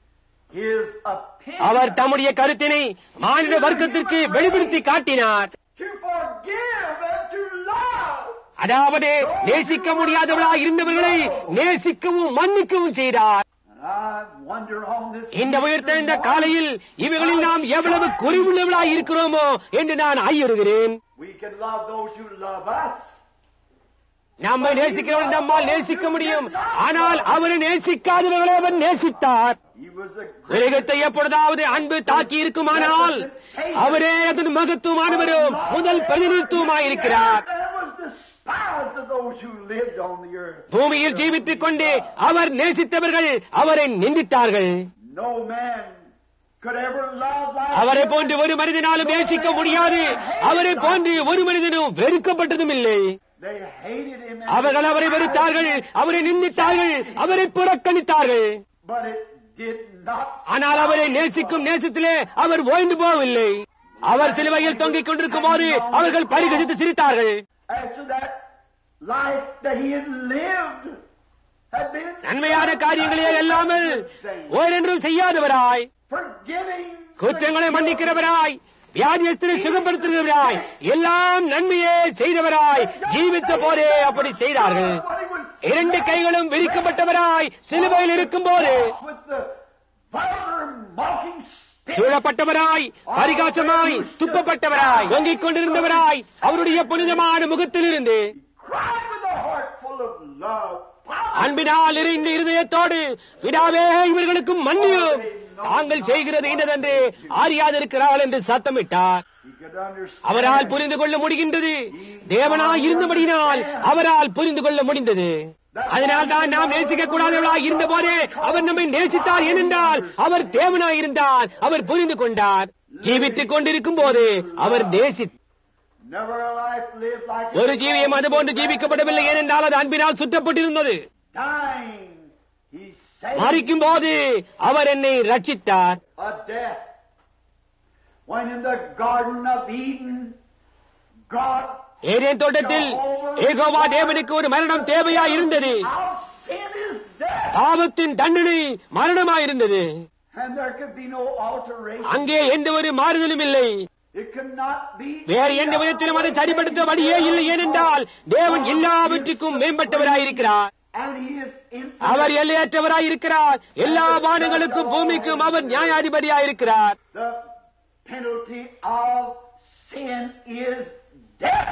Speaker 2: his opinion
Speaker 1: அவர் தம்முடைய கருத்தினை மாநில வர்க்கத்திற்கு வெளிப்படுத்தி காட்டினார்
Speaker 2: to forgive and to love
Speaker 1: அதாவது நேசிக்க முடியாதவர்களாய் இருந்தவர்களை நேசிக்கவும் மன்னிக்கவும் செய்தார்
Speaker 2: and I wonder on this
Speaker 1: இந்த உயிர்த்தெழுந்த காலையில் இவைகளில் நாம் எவ்வளவு குறைவுள்ளவர்களாய் இருக்கிறோமோ என்று நான் ஐயுறுகிறேன்
Speaker 2: we can love those who love us
Speaker 1: நம்மை நேசிக்கிறவன் நம்மால் நேசிக்க முடியும் ஆனால் அவரை நேசிக்காதவர்களை அவர் நேசித்தார்
Speaker 2: he was a
Speaker 1: உலகத்தை எப்பொழுதாவது அன்பு தாக்கி இருக்குமானால் அவரே அதன் மகத்துவமானவரும் முதல் பிரதிநிதித்துவமாயிருக்கிறார்
Speaker 2: and was despised of those who lived on the earth
Speaker 1: பூமியில் ஜீவித்துக் கொண்டு அவர் நேசித்தவர்கள் அவரை நிந்தித்தார்கள்
Speaker 2: no man could ever love like
Speaker 1: அவரை
Speaker 2: him.
Speaker 1: போன்று ஒரு மனிதனாலும் நேசிக்க முடியாது அவரை போன்று ஒரு மனிதனும் வெறுக்கப்பட்டதும் இல்லை
Speaker 2: they hated him and
Speaker 1: அவர்கள் அவரை வெறுத்தார்கள் அவரை நிந்தித்தார்கள் அவரை புறக்கணித்தார்கள்
Speaker 2: but it did not
Speaker 1: ஆனால் அவரை நேசிக்கும் நேசத்திலே அவர் ஓய்ந்து போகவில்லை அவர் சிலுவையில் தொங்கிக் கொண்டிருக்கும் போது அவர்கள் பரிகசித்து சிரித்தார்கள்
Speaker 2: after that life that he had lived had been
Speaker 1: நன்மையான காரியங்களே அல்லாமல் ஓரென்றும் செய்யாதவராய்
Speaker 2: forgiving
Speaker 1: குற்றங்களை மன்னிக்கிறவராய் வியாதியஸ்தரை சுகப்படுத்துகிறவராய் எல்லாம் நன்மையே செய்தவராய் ஜீவித்த போதே அப்படி செய்தார்கள்
Speaker 2: When he was
Speaker 1: இரண்டு கைகளும் விரிக்கப்பட்டவராய் சிலுவையில் இருக்கும் போது
Speaker 2: with the vulgar mocking spit
Speaker 1: சூழப்பட்டவராய் பரிகாசமாய் துப்பப்பட்டவராய் தொங்கிக் கொண்டிருந்தவராய் அவருடைய புனிதமான முகத்திலிருந்து
Speaker 2: cried with a heart full of love.
Speaker 1: அன்பினால் நிறைந்த இருதயத்தோடு விடாவே இவர்களுக்கு மன்னியும் தாங்கள் செய்கிறது இன்னதென்று அறியாதிருக்கிறாள் என்று சத்தமிட்டார்
Speaker 2: He could understand.
Speaker 1: அவரால் புரிந்து கொள்ள முடிகின்றது தேவனாய் இருந்தபடியினால் அவரால் புரிந்து கொள்ள முடிந்தது அதனால் தான் நாம் நேசிக்க கூடாதவர்களாய் இருந்த போதே அவர் நம்மை நேசித்தார் ஏனென்றால் அவர் தேவனாய் இருந்தார் அவர் புரிந்து கொண்டார் ஜீவித்துக் கொண்டிருக்கும் போது அவர் நேசி
Speaker 2: Never a life lived like
Speaker 1: ஒரு ஜீவியம் அதுபோன்று ஜீவிக்கப்படவில்லை ஏனென்றால் அது அன்பினால் சுற்றப்பட்டிருந்தது
Speaker 2: dying. He saved
Speaker 1: மறிக்கும் போது அவர் என்னை ரட்சித்தார்
Speaker 2: a death. When in the Garden of Eden, God
Speaker 1: ஏதேன் தோட்டத்தில் ஏகோவா தேவனுக்கு ஒரு மரணம் தேவையா இருந்தது
Speaker 2: our sin is death.
Speaker 1: பாவத்தின் தண்டனை மரணமாயிருந்தது
Speaker 2: And there could be no alteration.
Speaker 1: அங்கே எந்த ஒரு மாறுதலும் இல்லை
Speaker 2: It could not be.
Speaker 1: வேறு எந்த விதத்திலும் அதை சரிப்படுத்த வழியே இல்லை ஏனென்றால் தேவன் எல்லாவற்றுக்கும் மேம்பட்டவராயிருக்கிறார்
Speaker 2: And He is infinite.
Speaker 1: அவர் எல்லையற்றவராயிருக்கிறார் எல்லா வானங்களுக்கும் பூமிக்கும் அவர் நியாயாதிபதியாயிருக்கிறார்
Speaker 2: The penalty of sin is death.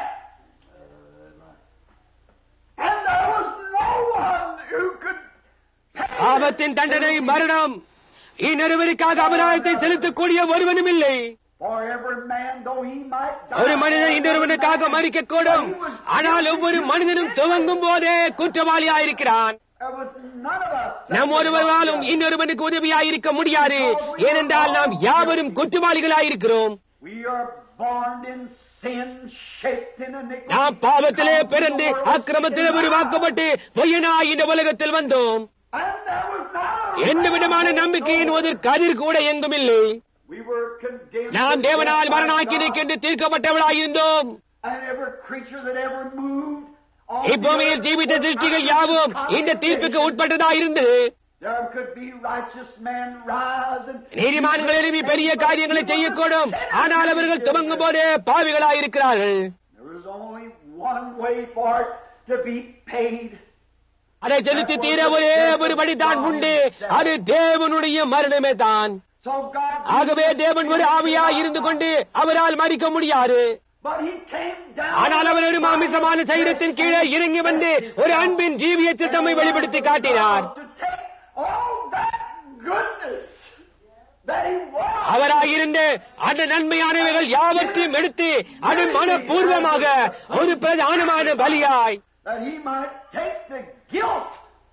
Speaker 2: And there was no one who could pay
Speaker 1: பாவத்தின் தண்டனை மரணம் இன்னொருவருக்காக அபராதத்தை செலுத்தக்கூடிய ஒருவனும் இல்லை
Speaker 2: For every man, though he might die,
Speaker 1: ஒரு மனிதன் இன்னொருவனுக்காக மறிக்கக்கூடும் ஆனால் ஒவ்வொரு மனிதனும் துவங்கும் போதே குற்றவாளியாயிருக்கிறான்
Speaker 2: there was none of us.
Speaker 1: நம் ஒருவராலும் இன்னொருவனுக்கு உதவியாயிருக்க முடியாது ஏனென்றால் நாம் யாவரும் குற்றவாளிகளாயிருக்கிறோம்
Speaker 2: We are born in sin, shaped in iniquity.
Speaker 1: நாம் பாவத்திலே பிறந்து அக்கிரமத்திலே உருவாக்கப்பட்டு பொய்யனாய் இந்த உலகத்தில் வந்தோம்
Speaker 2: And there was not a
Speaker 1: எந்த விதமான நம்பிக்கையின் ஒரு கதிர் கூட எங்கும் இல்லை
Speaker 2: We were condemned.
Speaker 1: நாம்
Speaker 2: to
Speaker 1: தேவனால்
Speaker 2: death by
Speaker 1: மரணாக்கினைக்கு
Speaker 2: God.
Speaker 1: என்று தீர்க்கப்பட்டவளாயிருந்தோம்
Speaker 2: And every creature that ever moved. on
Speaker 1: இப்பூமியில்
Speaker 2: the
Speaker 1: ஜீவித்த
Speaker 2: earth
Speaker 1: திருஷ்டிகள்
Speaker 2: was
Speaker 1: யாவும்
Speaker 2: under
Speaker 1: இந்த தீர்ப்புக்கு
Speaker 2: condemnation.
Speaker 1: உட்பட்டதாயிருந்தது
Speaker 2: There could be righteous men rise and
Speaker 1: நீதிமான்கள் எழுதி பெரிய காரியங்களை செய்யக்கூடும் ஆனால் அவர்கள் துவங்கும் போதே பாவிகளாயிருக்கிறார்கள்
Speaker 2: There was only one way for it to be paid.
Speaker 1: அதை செலுத்தி தீர ஒரே ஒரு வழிதான் உண்டு அது தேவனுடைய மரணமே தான்
Speaker 2: So God
Speaker 1: ஆகவே தேவன் ஒரு ஆவியா இருந்து கொண்டு அவரால் மறிக்க முடியாது
Speaker 2: but he came down
Speaker 1: ஆனால் அவர் ஒரு மாமிசமான சைரத்தின் கீழே இறங்கி வந்து ஒரு அன்பின் ஜீவியத்தில் தம்மை வெளிப்படுத்தி காட்டினார்
Speaker 2: to take all that goodness that he was.
Speaker 1: அவராயிருந்த அந்த நன்மையானவைகள் யாவற்றையும் எடுத்து அது மனப்பூர்வமாக ஒரு பிரதானமான பலியாய்
Speaker 2: that he might take the guilt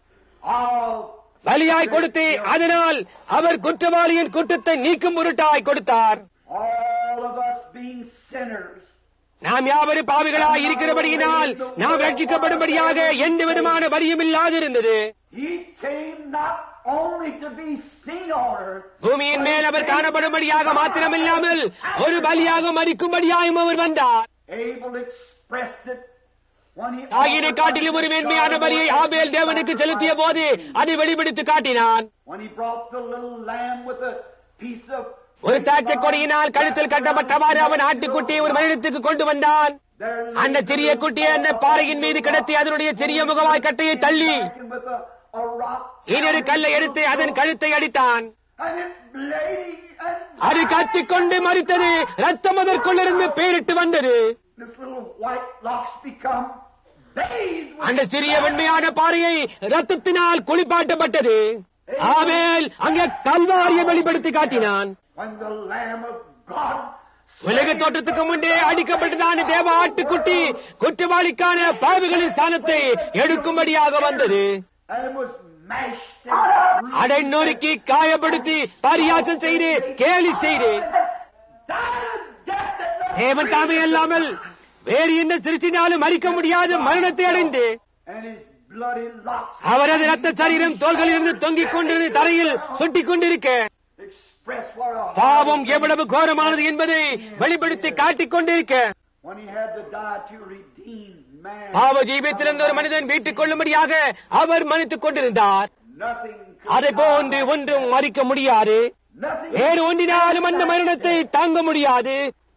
Speaker 2: of
Speaker 1: பலியாய் கொடுத்து அதனால் அவர் குற்றவாளியின் குற்றத்தை நீக்கும் பொருட்டாய் கொடுத்தார்
Speaker 2: all of us being sinners.
Speaker 1: நாம் யாவரும் பாவிகளாய் இருக்கிறபடியினால் நாம் ரட்சிக்கப்படும்படியாக எந்த விதமான வரியும் இல்லாதிருந்தது
Speaker 2: He came not only to be seen on earth,
Speaker 1: பூமியின் மேல் அவர் காணப்படும்படியாக மாத்திரமில்லாமல் ஒரு பலியாக மறிக்கும்படியாயும் அவர் வந்தார்
Speaker 2: Abel expressed it when he
Speaker 1: தாயினை காட்டிலும் ஒரு மேன்மையான பலியை ஆபேல் தேவனுக்கு செலுத்திய போது அதை வெளிப்படுத்தி காட்டினான்
Speaker 2: when he brought the little lamb with a piece of
Speaker 1: ஒரு திராட்சை கொடியினால் கழுத்தில் கட்டப்பட்டவாறு அவன் ஆட்டுக்குட்டியை ஒரு மனிதத்துக்கு கொண்டு வந்தான்
Speaker 2: there
Speaker 1: அந்த சிறிய குட்டியை அந்த பாறையின் மீது கிடத்தி அதனுடைய சிறிய முகவாய் கட்டையை தள்ளி
Speaker 2: with a, a rock
Speaker 1: இன்னொரு கல்லை எடுத்து அதன் கழுத்தை அடித்தான்
Speaker 2: and it bleeding and
Speaker 1: அது கத்திக்கொண்டு மறித்தது ரத்தம் அதற்குள்ளிருந்து பேரிட்டு வந்தது
Speaker 2: this little white locks become bathed with
Speaker 1: அந்த சிறிய வெண்மையான பாறையை ரத்தத்தினால் குளிப்பாட்டப்பட்டது ஆவேல் அங்கே கல்வாரியை வெளிப்படுத்தி காட்டினான்
Speaker 2: when the lamb of God
Speaker 1: உலக தோற்றத்துக்கு முன்பே அடிக்கப்பட்டதான தேவ ஆட்டுக்குட்டி குற்றவாளிக்கான பாவிகளின் ஸ்தானத்தை எடுக்கும்படியாக வந்தது
Speaker 2: and it was mashed and
Speaker 1: அதை நொறுக்கி காயப்படுத்தி பரியாசம் செய்து கேலி செய்து
Speaker 2: died a death that no
Speaker 1: தேவன் தாமே அல்லாமல் வேறு எந்த சிறுத்தினாலும் மறிக்க முடியாத மரணத்தை அடைந்து
Speaker 2: and his bloody locks
Speaker 1: அவரது ரத்த சரீரம் தோள்களிலிருந்து தொங்கிக் கொண்டிருந்து தரையில் சுட்டிக் கொண்டிருக்க
Speaker 2: express what a
Speaker 1: பாவம் எவ்வளவு கோரமானது என்பதை வெளிப்படுத்தி காட்டிக் கொண்டிருக்க
Speaker 2: when he had to die to redeem man.
Speaker 1: பாவ ஜீவியத்திலிருந்து ஒரு மனிதன் வீட்டுக் கொள்ளும்படியாக அவர் மன்னித்துக் கொண்டிருந்தார்
Speaker 2: Nothing could
Speaker 1: அதை போன்று ஒன்றும் மறிக்க முடியாது
Speaker 2: nothing
Speaker 1: வேறு ஒன்றினாலும் அந்த மரணத்தை தாங்க முடியாது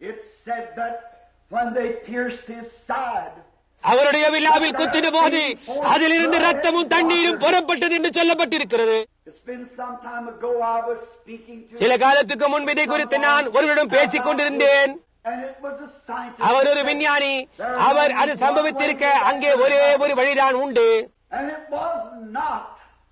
Speaker 2: It said that when they pierced his side,
Speaker 1: அவருடைய விழாவில் குத்தின போது அதிலிருந்து ரத்தமும் தண்ணீரும் புறப்பட்டது என்று சொல்லப்பட்டிருக்கிறது
Speaker 2: it's been some time ago I was speaking to
Speaker 1: சில காலத்துக்கு முன்பு இதை குறித்து நான் ஒருவரிடம் பேசிக் கொண்டிருந்தேன்
Speaker 2: and it was a scientist.
Speaker 1: அவர் ஒரு விஞ்ஞானி அவர் அது சம்பவித்திருக்க அங்கே ஒரே ஒரு வழிதான் உண்டு
Speaker 2: And it was not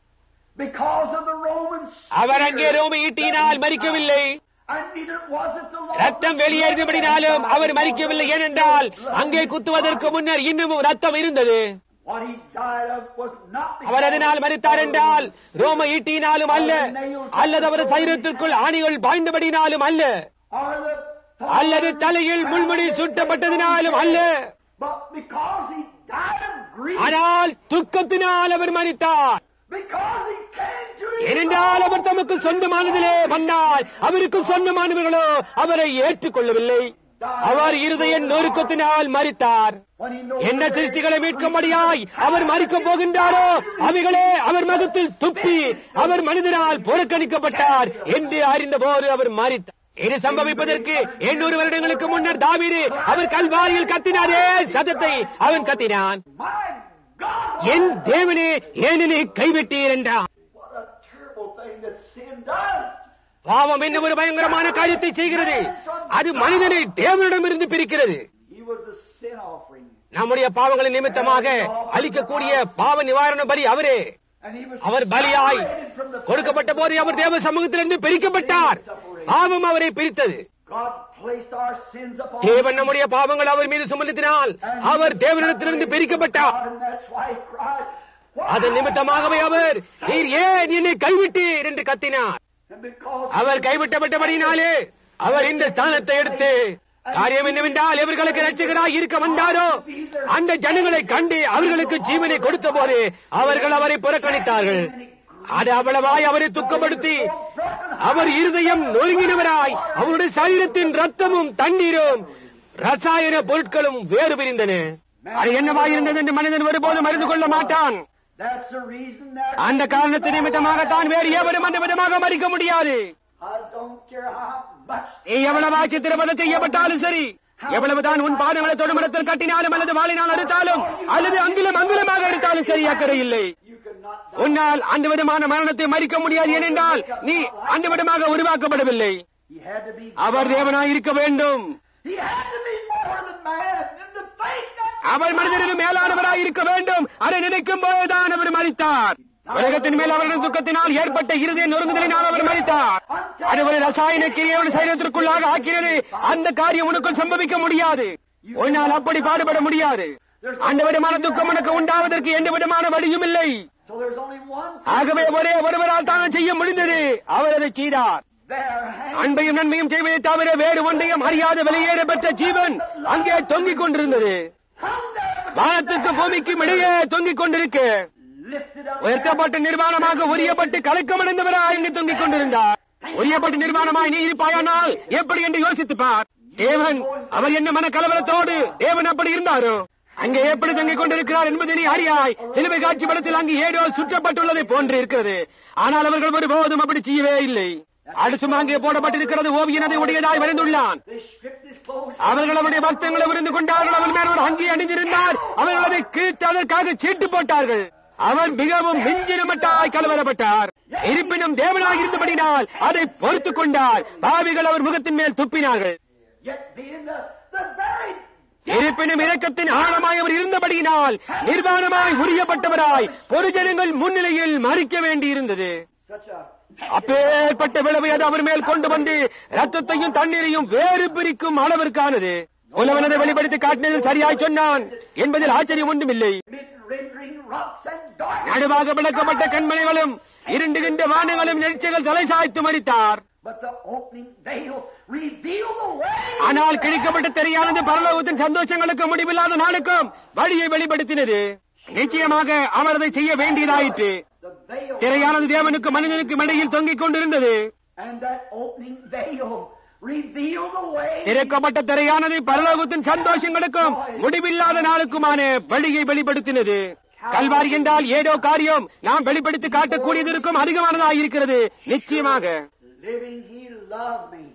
Speaker 2: because of the Romans.
Speaker 1: அவர் அங்கே ரோம ஈட்டியினால் மறிக்கவில்லை
Speaker 2: And neither was it the law.
Speaker 1: ரத்தம் வெளியேறினபடினாலும் அவர் மறிக்கவில்லை ஏனென்றால் அங்கே குத்துவதற்கு முன்னர் இன்னமும் ரத்தம் இருந்தது
Speaker 2: What he died of was not
Speaker 1: அவர் அதனால் மறித்தார் என்றால் ரோம ஈட்டியினாலும் அல்ல அல்லது அவர் சைரத்திற்குள் ஆணிகள் பாய்ந்தபடினாலும் அல்ல
Speaker 2: or the
Speaker 1: அல்லது தலையில் முள்முடி சுட்டப்பட்டதினாலும் அல்ல
Speaker 2: but because he died of grief,
Speaker 1: ஆனால் துக்கத்தினால் அவர் மறித்தார்
Speaker 2: because he came to his
Speaker 1: ஏனென்றால் அவர் தமக்கு சொந்தமானதிலே வந்தால் அவருக்கு சொந்தமானவர்களோ அவரை ஏற்றுக்கொள்ளவில்லை அவர் இருதய நொறுக்கத்தினால் மறித்தார்
Speaker 2: when he knows
Speaker 1: என்ன சிருஷ்டிகளை மீட்கும்படியாய் அவர் மறிக்கப் போகின்றாரோ அவைகளே அவர் மகத்தில் துப்பி அவர் மனிதனால் புறக்கணிக்கப்பட்டார் என்று அறிந்த போது அவர் மறித்தார் இது சம்பவிப்பதற்கு எண்ணூறு வருடங்களுக்கு முன்னர் தாவீது அவர் கல்வாரியில் கத்தினாரே சதத்தை அவன் கத்தினான்
Speaker 2: my God,
Speaker 1: என் தேவனே ஏனெனே கைவிட்டீர் என்றான்
Speaker 2: what a terrible thing that sin does.
Speaker 1: பாவம் என்ன ஒரு பயங்கரமான காரியத்தை செய்கிறது அது மனிதனை தேவனிடமிருந்து பிரிக்கிறது
Speaker 2: He was a sin offering.
Speaker 1: நம்முடைய பாவங்களின் நிமித்தமாக அளிக்கக்கூடிய பாவ நிவாரண பலி அவரே
Speaker 2: And he was
Speaker 1: அவர் பலியாய்
Speaker 2: separated from the
Speaker 1: கொடுக்கப்பட்ட போது அவர் தேவ சமூகத்திலிருந்து பிரிக்கப்பட்டார் பாவம் அவரை பிரித்தது
Speaker 2: God placed our sins upon
Speaker 1: தேவன் நம்முடைய பாவங்கள் அவர் மீது சுமத்தினால் அவர் தேவனிடத்திலிருந்து பிரிக்கப்பட்டார்
Speaker 2: God, and that's why he cried. Why?
Speaker 1: அதன் நிமித்தமாகவே அவர் நீர் ஏன் என்னை கைவிட்டீர் என்று கத்தினார்
Speaker 2: And because
Speaker 1: அவர் கைவிட்டப்பட்டபடினாலே அவர் இந்த ஸ்தானத்தை எடுத்து காரியம் என்னவென்றால் இவர்களுக்கு ரட்சகராய் இருக்க வந்தாரோ அந்த ஜனங்களை கண்டு அவர்களுக்கு ஜீவனை கொடுத்த போது அவர்கள் அவரை புறக்கணித்தார்கள் அது அவ்வளவாய் அவரை துக்கப்படுத்தி அவர் இருதயம் நொறுங்கினவராய் அவருடைய சரீரத்தின் ரத்தமும் தண்ணீரும் ரசாயன பொருட்களும் வேறு பிரிந்தன அது என்னவாயிருந்தது என்று மனிதன் ஒருபோதும் அறிந்து கொள்ள மாட்டான்
Speaker 2: that's the reason that
Speaker 1: அந்த காரணத்தின் நிமித்தமாகத்தான் வேறு எவரும் அந்த விதமாக மறிக்க முடியாது
Speaker 2: I don't care how much
Speaker 1: நீ எவ்வளவு சித்திரவதை செய்யப்பட்டாலும் சரி எவ்வளவுதான் உன் பாதங்களை தொடுமரத்தில் கட்டினாலும் அல்லது வாளினால் அறுத்தாலும் அல்லது அங்கிலும் அங்குலமாக இருத்தாலும் சரி அக்கறை இல்லை
Speaker 2: you cannot
Speaker 1: உன்னால் அந்த விதமான மரணத்தை மறிக்க முடியாது ஏனென்றால் நீ அந்த விதமாக உருவாக்கப்படவில்லை
Speaker 2: He had to be
Speaker 1: அவர் தேவனாய் இருக்க வேண்டும்
Speaker 2: He had to be more than man in the faith that
Speaker 1: அவர் மனிதரிலும் மேலானவராய் இருக்க வேண்டும் அதை நினைக்கும் போதுதான் அவர் மறித்தார் உலகத்தின் மேல் அவரது துக்கத்தினால் ஏற்பட்ட இருதய நொறுங்குதலினால் அவர் மறித்தார் அது ஒரு ரசாயன கிரியோடு சைனத்திற்குள்ளாக ஆக்கிறது அந்த காரியம் உனக்குள் சம்பவிக்க முடியாது உன்னால் அப்படி பாடுபட முடியாது அந்த விதமான துக்கம் உனக்கு உண்டாவதற்கு எந்த விதமான வழியும் இல்லை
Speaker 2: so there's only one
Speaker 1: ஆகவே ஒரே ஒருவரால் தான் செய்ய முடிந்தது அவர் அதை செய்தார்
Speaker 2: there hand
Speaker 1: அன்பையும் நன்மையும் செய்வதை தவிர வேறு ஒன்றையும் அறியாத வெளியேற பெற்ற ஜீவன் அங்கே தொங்கிக் கொண்டிருந்தது
Speaker 2: hung there
Speaker 1: வானத்துக்கு பூமிக்கும் இடையே தொங்கிக் கொண்டிருக்கு
Speaker 2: lifted up
Speaker 1: உயர்த்தப்பட்ட நிர்வாணமாக உரியப்பட்டு கலக்கமடைந்தவராய் இங்கு தொங்கிக் கொண்டிருந்தார் உரியப்பட்ட நிர்வாணமாய் நீ இருப்பாயானால் எப்படி என்று யோசித்து பார் தேவன் அவர் என்ன மன கலவரத்தோடு தேவன் அப்படி இருந்தாரோ அங்கே எப்படி தங்கிக் கொண்டிருக்கிறார் என்பதை நீ அறியாய் சிலுவை காட்சி படத்தில் அங்கு ஏதோ சுற்றப்பட்டுள்ளதை போன்று இருக்கிறது ஆனால் அவர்கள் ஒருபோதும் அப்படி செய்யவே இல்லை அடுத்தும் அங்கே போடப்பட்டிருக்கிறது ஓவியன் அதை உடையதாய் வரைந்துள்ளான்
Speaker 2: they stripped his clothes
Speaker 1: அவர்கள் அவருடைய வஸ்திரங்களை விருந்து கொண்டார்கள் அவன் மேல் ஒரு அங்கி அணிந்திருந்தார் அவர்கள் அதை கிழித்து அதற்காக சீட்டு போட்டார்கள் அவன் மிகவும் மிஞ்சினமட்டாய் கலவரப்பட்டார் இருப்பினும் தேவனாக இருந்தபடினால் அதை பொறுத்துக் கொண்டார் பாவிகள் அவர் முகத்தின் மேல் துப்பினார்கள்
Speaker 2: yet being the, the very
Speaker 1: இருப்பினும் இரக்கத்தின் ஆழமாய் அவர் இருந்தபடியினால் நிர்வாணமாய் உரியப்பட்டவராய் பொதுஜனங்கள் முன்னிலையில் மறிக்க வேண்டியிருந்தது
Speaker 2: such a
Speaker 1: அப்பேற்பட்ட விளைவை அது அவர் மேல் கொண்டு வந்து ரத்தத்தையும் தண்ணீரையும் வேறு பிரிக்கும் அளவிற்கானது உலவனதை வெளிப்படுத்தி காட்டினது சரியாய் சொன்னான் என்பதில் ஆச்சரியம் ஒன்றுமில்லை
Speaker 2: mid rendering rocks and dark
Speaker 1: நடுவாக விளக்கப்பட்ட கண்மணிகளும் இருண்டுகின்ற வானங்களும் நெரிச்சைகள் தலை சாய்த்து மறித்தார்
Speaker 2: but the opening veil revealed the way
Speaker 1: ஆனால் கிழிக்கப்பட்ட தெரியானது பரலோகத்தின் சந்தோஷங்களுக்கு முடிவில்லாத நாளுக்கும் வழியை வெளிப்படுத்தினது நிச்சயமாக அவர் அதை செய்ய வேண்டியதாயிற்று
Speaker 2: the veil
Speaker 1: திரையானது தேவனுக்கு மனிதனுக்கும் இடையில் தொங்கிக் கொண்டிருந்தது
Speaker 2: and that opening veil revealed the way
Speaker 1: திறக்கப்பட்ட திரையானது பரலோகத்தின் சந்தோஷங்களுக்கும் முடிவில்லாத நாளுக்குமான வழியை வெளிப்படுத்தினது கல்வாரி என்றால் ஏதோ காரியம் நாம் வெளிப்படுத்தி காட்டக்கூடியதற்கும் அதிகமானதாக இருக்கிறது நிச்சயமாக
Speaker 2: living he loved me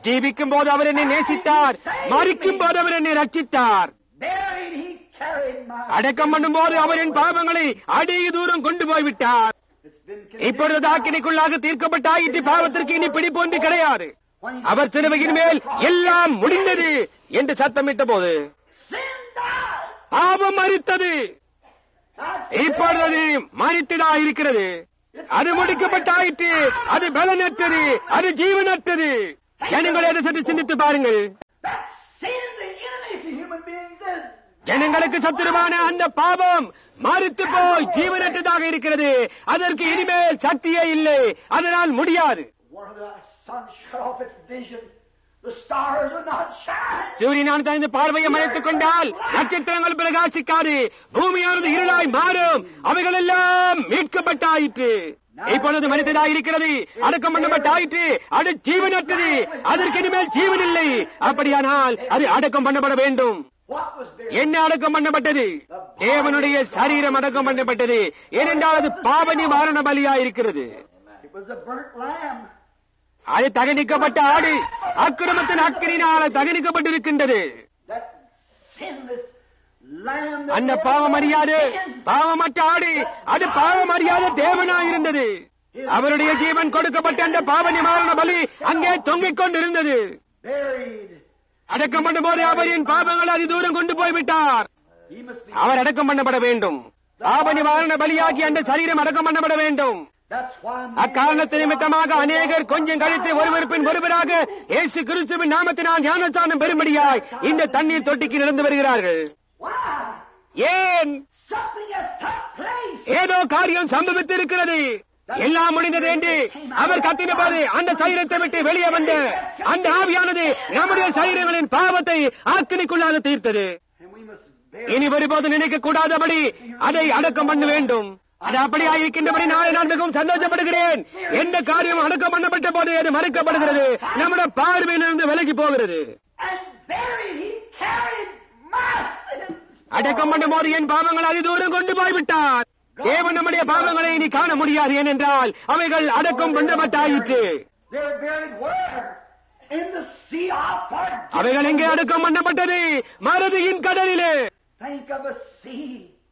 Speaker 1: ஜீவிக்கும் போது அவர் என்னை நேசித்தார் மறிக்கும் போது அவர் என்னை ரட்சித்தார்
Speaker 2: Buried, he carried my.
Speaker 1: அடக்கம் பண்ணும் போது அவர் என் பாவங்களை அதிக தூரம் கொண்டு போய்விட்டார்
Speaker 2: It's been
Speaker 1: இப்பொழுது தாக்கினைக்குள்ளாக தீர்க்கப்பட்ட ஆயிற்று பாவத்திற்கு இனி பிடிப்பு ஒன்று கிடையாது அவர் சிலுவையின் மேல் எல்லாம் முடிந்தது என்று சத்தமிட்ட போது
Speaker 2: Sin died.
Speaker 1: பாவம் மறித்தது
Speaker 2: That's
Speaker 1: இப்பொழுது அது மறித்ததா இருக்கிறது அது முடிக்கப்பட்டாயிற்று அது பலனற்றது அது ஜீவனற்றது ஜனங்களை அதை சற்று சிந்தித்து பாருங்கள்
Speaker 2: That sin, the enemy to human beings, is
Speaker 1: ஜனங்களுக்கு சத்துருவான அந்த பாவம் மறுத்து போய் ஜீவனற்றதாக இருக்கிறது அதற்கு இனிமேல் சக்தியே இல்லை அதனால் முடியாது
Speaker 2: One of the sun shut off its vision. The stars would not shine.
Speaker 1: சூரியனான தனது பார்வையை மறைத்துக் கொண்டால் நட்சத்திரங்கள் பிரகாசிக்காது பூமியானது இருளாய் மாறும் அவைகள் எல்லாம் மீட்கப்பட்டாயிற்று இப்பொழுது மனிதனாய் இருக்கிறது அடக்கம் பண்ணப்பட்டாயிற்று அது ஜீவனற்றது அதற்கு இனிமேல் ஜீவன் இல்லை அப்படியானால் அது அடக்கம் பண்ணப்பட வேண்டும்
Speaker 2: What was there?
Speaker 1: என்ன அடக்கம் பண்ணப்பட்டது தேவனுடைய சரீரம் அடக்கம் பண்ணப்பட்டது ஏனென்றால் அது பாவ நிவாரண பலியா இருக்கிறது
Speaker 2: It was a burnt lamb.
Speaker 1: அது தகனிக்கப்பட்ட ஆடு அக்கிரமத்தின் அக்கிரினால தகனிக்கப்பட்டிருக்கின்றது
Speaker 2: That sinless lamb. that
Speaker 1: அந்த
Speaker 2: never
Speaker 1: பாவம் அறியாது
Speaker 2: sinned.
Speaker 1: பாவமற்ற ஆடு அது பாவம் அறியாத தேவனாய் இருந்தது அவருடைய ஜீவன் கொடுக்கப்பட்ட அந்த பாவ நிவாரண பலி அங்கே தொங்கிக் கொண்டிருந்தது
Speaker 2: Buried.
Speaker 1: அடக்கம் பண்ணும்போது அவரின் பாவங்கள் அதி தூரம் கொண்டு போய்விட்டார்
Speaker 2: He must be.
Speaker 1: அவர் அடக்கம் பண்ணப்பட வேண்டும் பாவ நிவாரண பலியாகி அந்த சரீரம் அடக்கம் பண்ணப்பட வேண்டும்
Speaker 2: That's why.
Speaker 1: அக்காரணத்து நிமித்தமாக அநேகர் கொஞ்சம் கழித்து ஒருவர் பின் ஒருவராக இயேசு கிறிஸ்துவின் நாமத்தினால் ஞானஸ்தானம் பெறும்படியாய் இந்த தண்ணீர் தொட்டிக்கு நடந்து வருகிறார்கள்
Speaker 2: Why?
Speaker 1: ஏன்
Speaker 2: Something has took place.
Speaker 1: ஏதோ காரியம் சம்பவித்திருக்கிறது எல்லாம் முடிந்தது என்று அவர் கத்தினபோது அந்த சரீரத்தை விட்டு வெளியே வந்த அந்த ஆவியானது நம்முடைய சரீரங்களின் பாவத்தை ஆக்கினிக்குள்ளாக தீர்த்தது
Speaker 2: And we must bear.
Speaker 1: இனி ஒருபோது நினைக்க கூடாதபடி அதை அடக்கம் பண்ண வேண்டும் அது அப்படியா இருக்கின்றபடி நாளை நான் மிகவும் சந்தோஷப்படுகிறேன் எந்த காரியம் அடக்கம் பண்ணப்பட்ட போது அது மறுக்கப்படுகிறது நம்முடைய பார்வையிலிருந்து விலகி போகிறது
Speaker 2: And buried, he carried my sins.
Speaker 1: அடக்கம் பண்ணும் போது என் பாவங்கள் அதி தூரம் கொண்டு போய்விட்டார் தேவன் நம்முடைய பாவங்களை இனி காண முடியாது ஏனென்றால் அவைகள் அடக்கம் பண்ணப்பட்டாயிற்று
Speaker 2: They're buried where? In the sea of forgiveness.
Speaker 1: அவைகள் எங்கே அடக்கம் பண்ணப்பட்டது மறதியின் கடலிலே
Speaker 2: Think of a sea.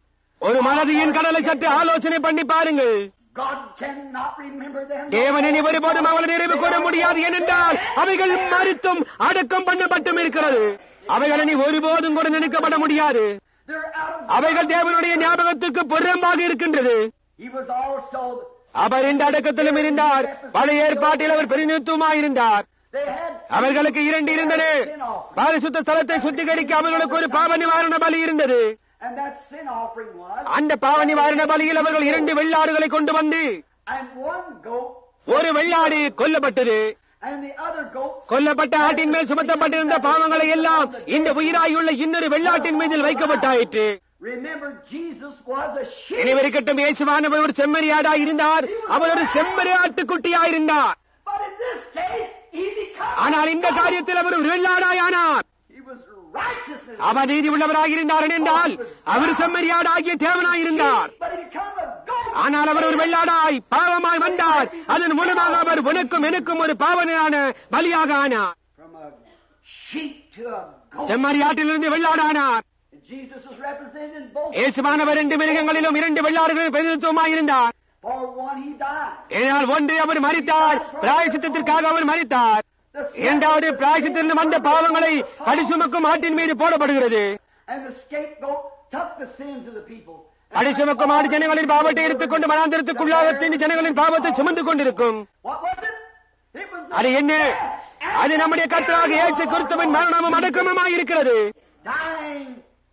Speaker 1: ஒரு மறதியின் கடலை சற்று ஆலோசனை பண்ணி பாருங்கள்
Speaker 2: God cannot remember them.
Speaker 1: தேவன் இனி ஒருபோதும் அவளை நிறைவு கூற முடியாது ஏனென்றால் அவைகள் மறித்தும் அடக்கம் பண்ணப்பட்டும் இருக்கிறது அவைகள் இனி ஒருபோதும் கூட நினைக்கப்பட முடியாது
Speaker 2: They're out of.
Speaker 1: அவைகள் தேவனுடைய ஞாபகத்துக்கு புறம்பாக இருக்கின்றது
Speaker 2: He was also.
Speaker 1: அவர் இந்த அடக்கத்திலும் இருந்தார் பழைய ஏற்பாட்டில் அவர் பிரதிநிதித்துவமாயிருந்தார்
Speaker 2: They had.
Speaker 1: அவர்களுக்கு இரண்டு இருந்தன பாரிசுத்த ஸ்தலத்தை சுத்திகரிக்க அவர்களுக்கு ஒரு பாவ நிவாரண பலி இருந்தது
Speaker 2: And that sin offering was.
Speaker 1: அந்த பாவ நிவாரண பலியில் அவர்கள் இரண்டு வெள்ளாடுகளை கொண்டு வந்து
Speaker 2: And one goat.
Speaker 1: ஒரு வெள்ளாடு கொல்லப்பட்டது
Speaker 2: And the other goat.
Speaker 1: கொல்லப்பட்ட ஆட்டின் மேல் சுமத்தப்பட்டிருந்த பாவங்களை எல்லாம் இந்த உயிராயுள்ள இன்னொரு வெள்ளாட்டின் மீதில் வைக்கப்பட்டாயிற்று
Speaker 2: Remember, Jesus was a sheep.
Speaker 1: இனிவருக்கட்டும் இயேசுவானவர் ஒரு செம்மறியாடா இருந்தார் அவர் ஒரு செம்மறி ஆட்டுக்குட்டியா இருந்தார்
Speaker 2: But in this case, he becomes.
Speaker 1: ஆனால் இந்த காரியத்தில் அவர் ஒரு வெள்ளாடாயானார்
Speaker 2: He was righteousness.
Speaker 1: அவர் நீதி உள்ளவராக இருந்தார் என்றால் அவர் செம்மறியாடாகிய தேவனாயிருந்தார்
Speaker 2: But he became a goat.
Speaker 1: ஆனால் அவர் ஒரு வெள்ளாடாய் பாவமாய் வந்தார் அதன் மூலமாக அவர் உனக்கும் எனக்கும் ஒரு பாவனையான பலியாக ஆனார்
Speaker 2: From a sheep to a goat.
Speaker 1: செம்மறியாட்டிலிருந்து வெள்ளாடானார்
Speaker 2: And Jesus was represented in both.
Speaker 1: இயேசுவானவர் இரண்டு மிருகங்களிலும் இரண்டு வெள்ளாடுகளின் பிரதிநிதித்துவமாய் இருந்தார்
Speaker 2: For one, he died.
Speaker 1: ஏனால் ஒன்று அவர் மறித்தார் பிராயசித்தத்திற்காக அவர் மறித்தார்
Speaker 2: The
Speaker 1: இரண்டாவது பிராயசித்திலிருந்து வந்த பாவங்களை கடிசுமக்கும் ஆட்டின் மீது போடப்படுகிறது
Speaker 2: And the scapegoat took the sins of the people.
Speaker 1: கடிசுமக்கும் ஆடு ஜனங்களின் பாவத்தை எடுத்துக்கொண்டு மனாந்திரத்துக்குள்ளாக தின்னு ஜனங்களின் பாவத்தை சுமந்து கொண்டிருக்கும்
Speaker 2: What was it? It was the
Speaker 1: அது என்ன அது நம்முடைய கர்த்தராக இயேசு கிறிஸ்துவின் மரணமும் அடக்கமுமாய் இருக்கிறது
Speaker 2: dying.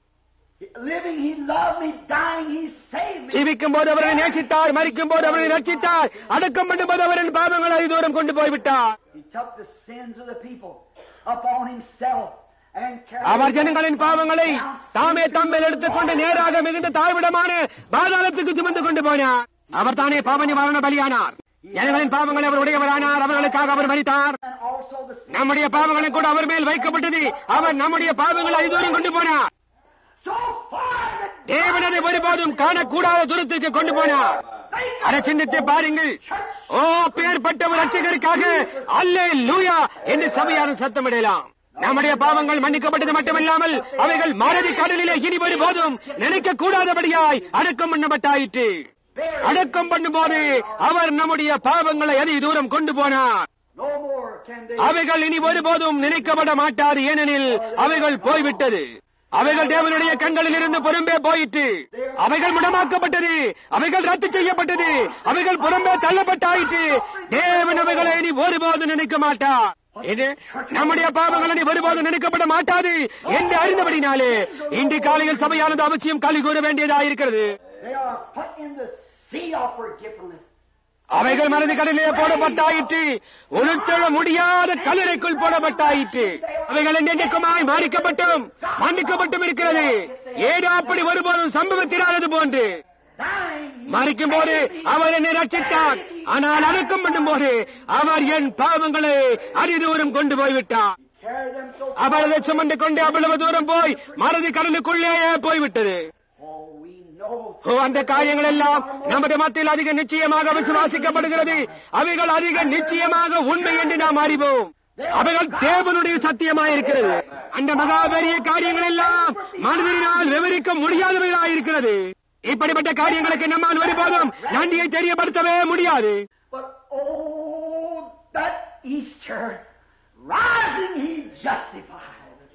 Speaker 2: Living, he loved me. Dying, he saved me.
Speaker 1: ஜீவிக்கும் போது அவரை நேசித்தார் மறிக்கும் போது அவரை ரட்சித்தார் அடக்கம் பண்ணும் போது அவரின் பாவங்களை தூரம் கொண்டு போய்விட்டார்
Speaker 2: He took the sins of the people upon himself and carried
Speaker 1: our
Speaker 2: them
Speaker 1: ஜனங்களின் பாவங்களை தாமே தம்மில் எடுத்துக்கொண்டு நேராக மிகுந்த தாழ்விடமான பாதாளத்துக்கு சுமந்து கொண்டு போனார் அவர் தானே பாவ நிவாரண பலியானார் ஜனங்களின் பாவங்களை அவர் உடையவரானார் அவர்களுக்காக அவர் மறித்தார்
Speaker 2: And also the sin.
Speaker 1: நம்முடைய பாவங்களை கூட அவர் மேல் வைக்கப்பட்டது அவர் நம்முடைய பாவங்களை அதிதூரம் கொண்டு போனார்
Speaker 2: So far that
Speaker 1: தேவனதை ஒருபோதும் காணக்கூடாத தூரத்திற்கு கொண்டு போனார் அதை சிந்தித்து பாருங்கள் ஓ பேர்பட்ட ஒரு ரட்சகருக்காக அல்லே லூயா என்று சபையான சத்தமிடலாம் நம்முடைய பாவங்கள் மன்னிக்கப்பட்டது மட்டுமில்லாமல் அவைகள் மறதி கடலிலே இனி போதும் நினைக்க கூடாதபடியாய் அடக்கம் பண்ணப்பட்டாயிற்று அடக்கம் பண்ணும்போது அவர் நம்முடைய பாவங்களை அதி தூரம் கொண்டு போனார்
Speaker 2: No more can they.
Speaker 1: அவைகள் இனி ஒருபோதும் நினைக்கப்பட மாட்டாது ஏனெனில் அவைகள் போய்விட்டது அவைகள் தேவனுடைய கண்களில் இருந்து புறம்பே போயிற்று அவைகள் முடமாக்கப்பட்டது அவைகள் ரத்து செய்யப்பட்டது அவைகள் புறம்பே தள்ளப்பட்டாயிற்று தேவன் அவைகளை இனி ஒருபோதும் நினைக்க மாட்டார் இது நம்முடைய பாவங்கள் இனி ஒருபோதும் நினைக்கப்பட மாட்டாது என்று அறிந்தபடினாலே இன்று காலையில் சபையானது அவசியம் களி கூற வேண்டியதாயிருக்கிறது
Speaker 2: They are put in the sea of forgetfulness.
Speaker 1: அவைகள் மனது கடலிலே போடப்பட்டாயிற்று உளுத்தெழ முடியாத கல்லறைக்குள் போடப்பட்டாயிற்று அவைகள் என்றென்றைக்குமாய் மாறிக்கப்பட்டும் மன்னிக்கப்பட்டும் இருக்கிறது ஏதோ அப்படி ஒருபோதும் சம்பவத்தினானது போன்று
Speaker 2: Dying,
Speaker 1: மறிக்கும் போது அவர் என்னை ரட்சித்தார் ஆனால் அடக்கம் பண்ணும் போது அவர் என் பாவங்களை அதிதூரம் கொண்டு போய்விட்டார்
Speaker 2: carry them so
Speaker 1: அவர் அதை சுமந்து கொண்டு அவ்வளவு தூரம் போய் மறதி கடலுக்குள்ளேயே போய்விட்டது
Speaker 2: Oh, we know.
Speaker 1: ஓ அந்த காரியங்கள் எல்லாம் நமது மத்தியில் அதிக நிச்சயமாக விசுவாசிக்கப்படுகிறது அவைகள் அதிக நிச்சயமாக உண்மை என்று நாம் அறிவோம் அவைகள் தேவனுடைய சத்தியமாயிருக்கிறது அந்த மகா பெரிய காரியங்கள் எல்லாம் மனிதனால் விவரிக்க முடியாதவைகளாயிருக்கிறது இப்படிப்பட்ட காரியங்களுக்கு நம்மால் ஒருபோதும் நன்றியை தெரியப்படுத்தவே முடியாது
Speaker 2: But oh, that Easter, rising he justified.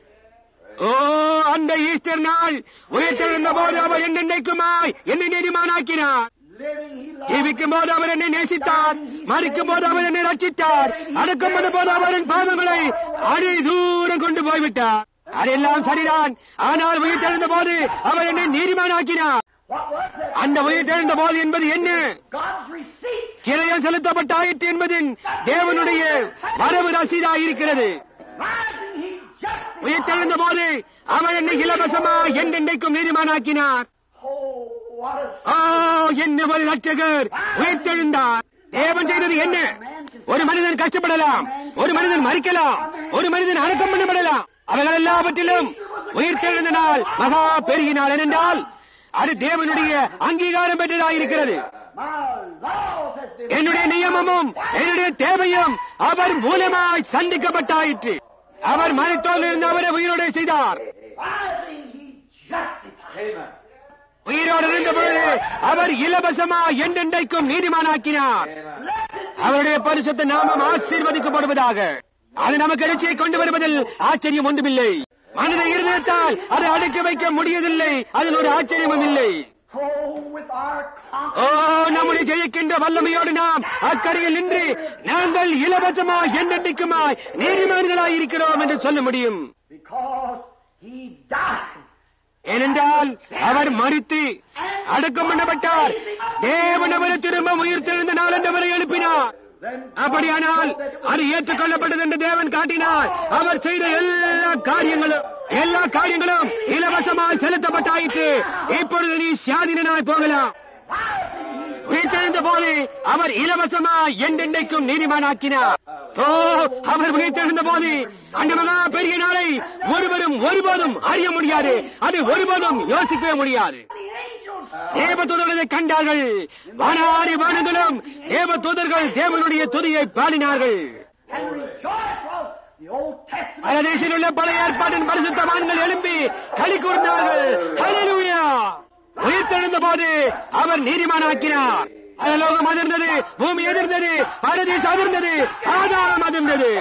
Speaker 1: ஓ அந்த ஈஸ்டர் நாள் உயிர்த்தெழுந்த போது அவர் என்னென்னைக்குமாய் என்னை நீதிமானாக்கினார்
Speaker 2: Living he loved.
Speaker 1: ஜீவிக்கும் போது அவர் என்னை நேசித்தார் மறிக்கும் போது அவர் என்னை ரட்சித்தார் அடக்கம் பண்ண போது அவரின் பாவங்களை அடி தூரம் கொண்டு போய்விட்டார் அதெல்லாம் சரிதான் ஆனால் உயிர் தெழுந்த போது அவர் என்னை நீதிமானாக்கினார்
Speaker 2: What was that?
Speaker 1: அந்த உயிர் தெழுந்த போது என்பது என்ன
Speaker 2: God's receipt.
Speaker 1: கிரையம் செலுத்தப்பட்டாயிற்று என்பதின் தேவனுடைய வரவு ரசீதா இருக்கிறது
Speaker 2: Rising he justified.
Speaker 1: உயிர் தெழுந்த போது அவர் என்னை இலவசமா என்றென்றைக்கும் நீதிமானாக்கினார்
Speaker 2: Oh, what a
Speaker 1: ஆ என்ன ஒரு ரட்சகர் உயிர்த்தெழுந்தார் தேவன் செய்தது என்ன ஒரு மனிதன் கஷ்டப்படலாம் ஒரு மனிதன் மறிக்கலாம் ஒரு மனிதன் அடக்கம் பண்ணப்படலாம் அவைகள் எல்லாவற்றிலும் உயிர்த்தெழுந்த நாள் மகா பெருகிய நாள் ஏனென்றால் அது தேவனுடைய அங்கீகாரம் பெற்றதாயிருக்கிறது
Speaker 2: My laws has been
Speaker 1: என்னுடைய நியமமும் என்னுடைய தேவையும் அவர் மூலமாய் சந்திக்கப்பட்டாயிற்று அவர் மறைத்தோல் இருந்து அவரை உயிரோடு செய்தார்
Speaker 2: rising he justified. Amen.
Speaker 1: உயிரோடு இருந்தபொழுது அவர் இலவசமா என்றென்றைக்கும் நீதிமானாக்கினார் அவருடைய பரிசுத்த நாமம் ஆசீர்வதிக்கப்படுவதாக அது நமக்கு எழுச்சியை கொண்டு வருவதில் ஆச்சரியம் ஒன்றுமில்லை மனித இருதயத்தால் அதை அடக்கி வைக்க முடியவில்லை அதில் ஒரு ஆச்சரியமும் இல்லை
Speaker 2: Oh, with our
Speaker 1: O
Speaker 2: confidence.
Speaker 1: நம்முடைய ஜெயிக்கின்ற வல்லமையோடு நாம் அக்கறையில் நின்று நாங்கள் இலவசமாய் என்றென்றைக்குமாய் நீதிமான்களாய் இருக்கிறோம் என்று சொல்ல முடியும்
Speaker 2: Because he died.
Speaker 1: ஏனென்றால் அவர் மறித்து அடக்கம் பண்ணப்பட்டார் தேவன் அவரை திரும்ப உயிர்த்தெழுந்த நாள் என்று அவரை எழுப்பினார்
Speaker 2: Then
Speaker 1: அப்படியானால் அது ஏற்றுக்கொள்ளப்பட்டது என்று தேவன் காட்டினார் அவர் செய்த எல்லா காரியங்களும் எல்லா காரியங்களும் இலவசமாய் செலுத்தப்பட்டாயிற்று இப்பொழுது நீ சாதினாய் போகலாம் உயிர்த்தெழுந்த போது அவர் இலவசமா என்றென்றைக்கும் நீதிமானாக்கினார் ஓ அவர் உயிர்த்தெழுந்த போது அந்த மகா பெரிய நாளை ஒருவரும் ஒருபோதும் அறிய முடியாது அது ஒருபோதும் யோசிக்கவே முடியாது
Speaker 2: the angels
Speaker 1: தேவ தூதர்களை கண்டார்கள் வானாரி வானங்களும் தேவ தூதர்கள் தேவனுடைய துதியை பாடினார்கள்
Speaker 2: and rejoiced while the Old Testament
Speaker 1: பரதேசில் உள்ள பழைய ஏற்பாட்டின் பரிசுத்தவான்கள் எழும்பி களி கூர்ந்தார்கள் ஹalleluya உயிர்த்தெழுந்த போது அவர் நீதிமானாக்கினார் அதலோகம் அதிர்ந்தது பூமி எதிர்ந்தது பரதேசம் அதிர்ந்தது ஆதாரம் அதிர்ந்தது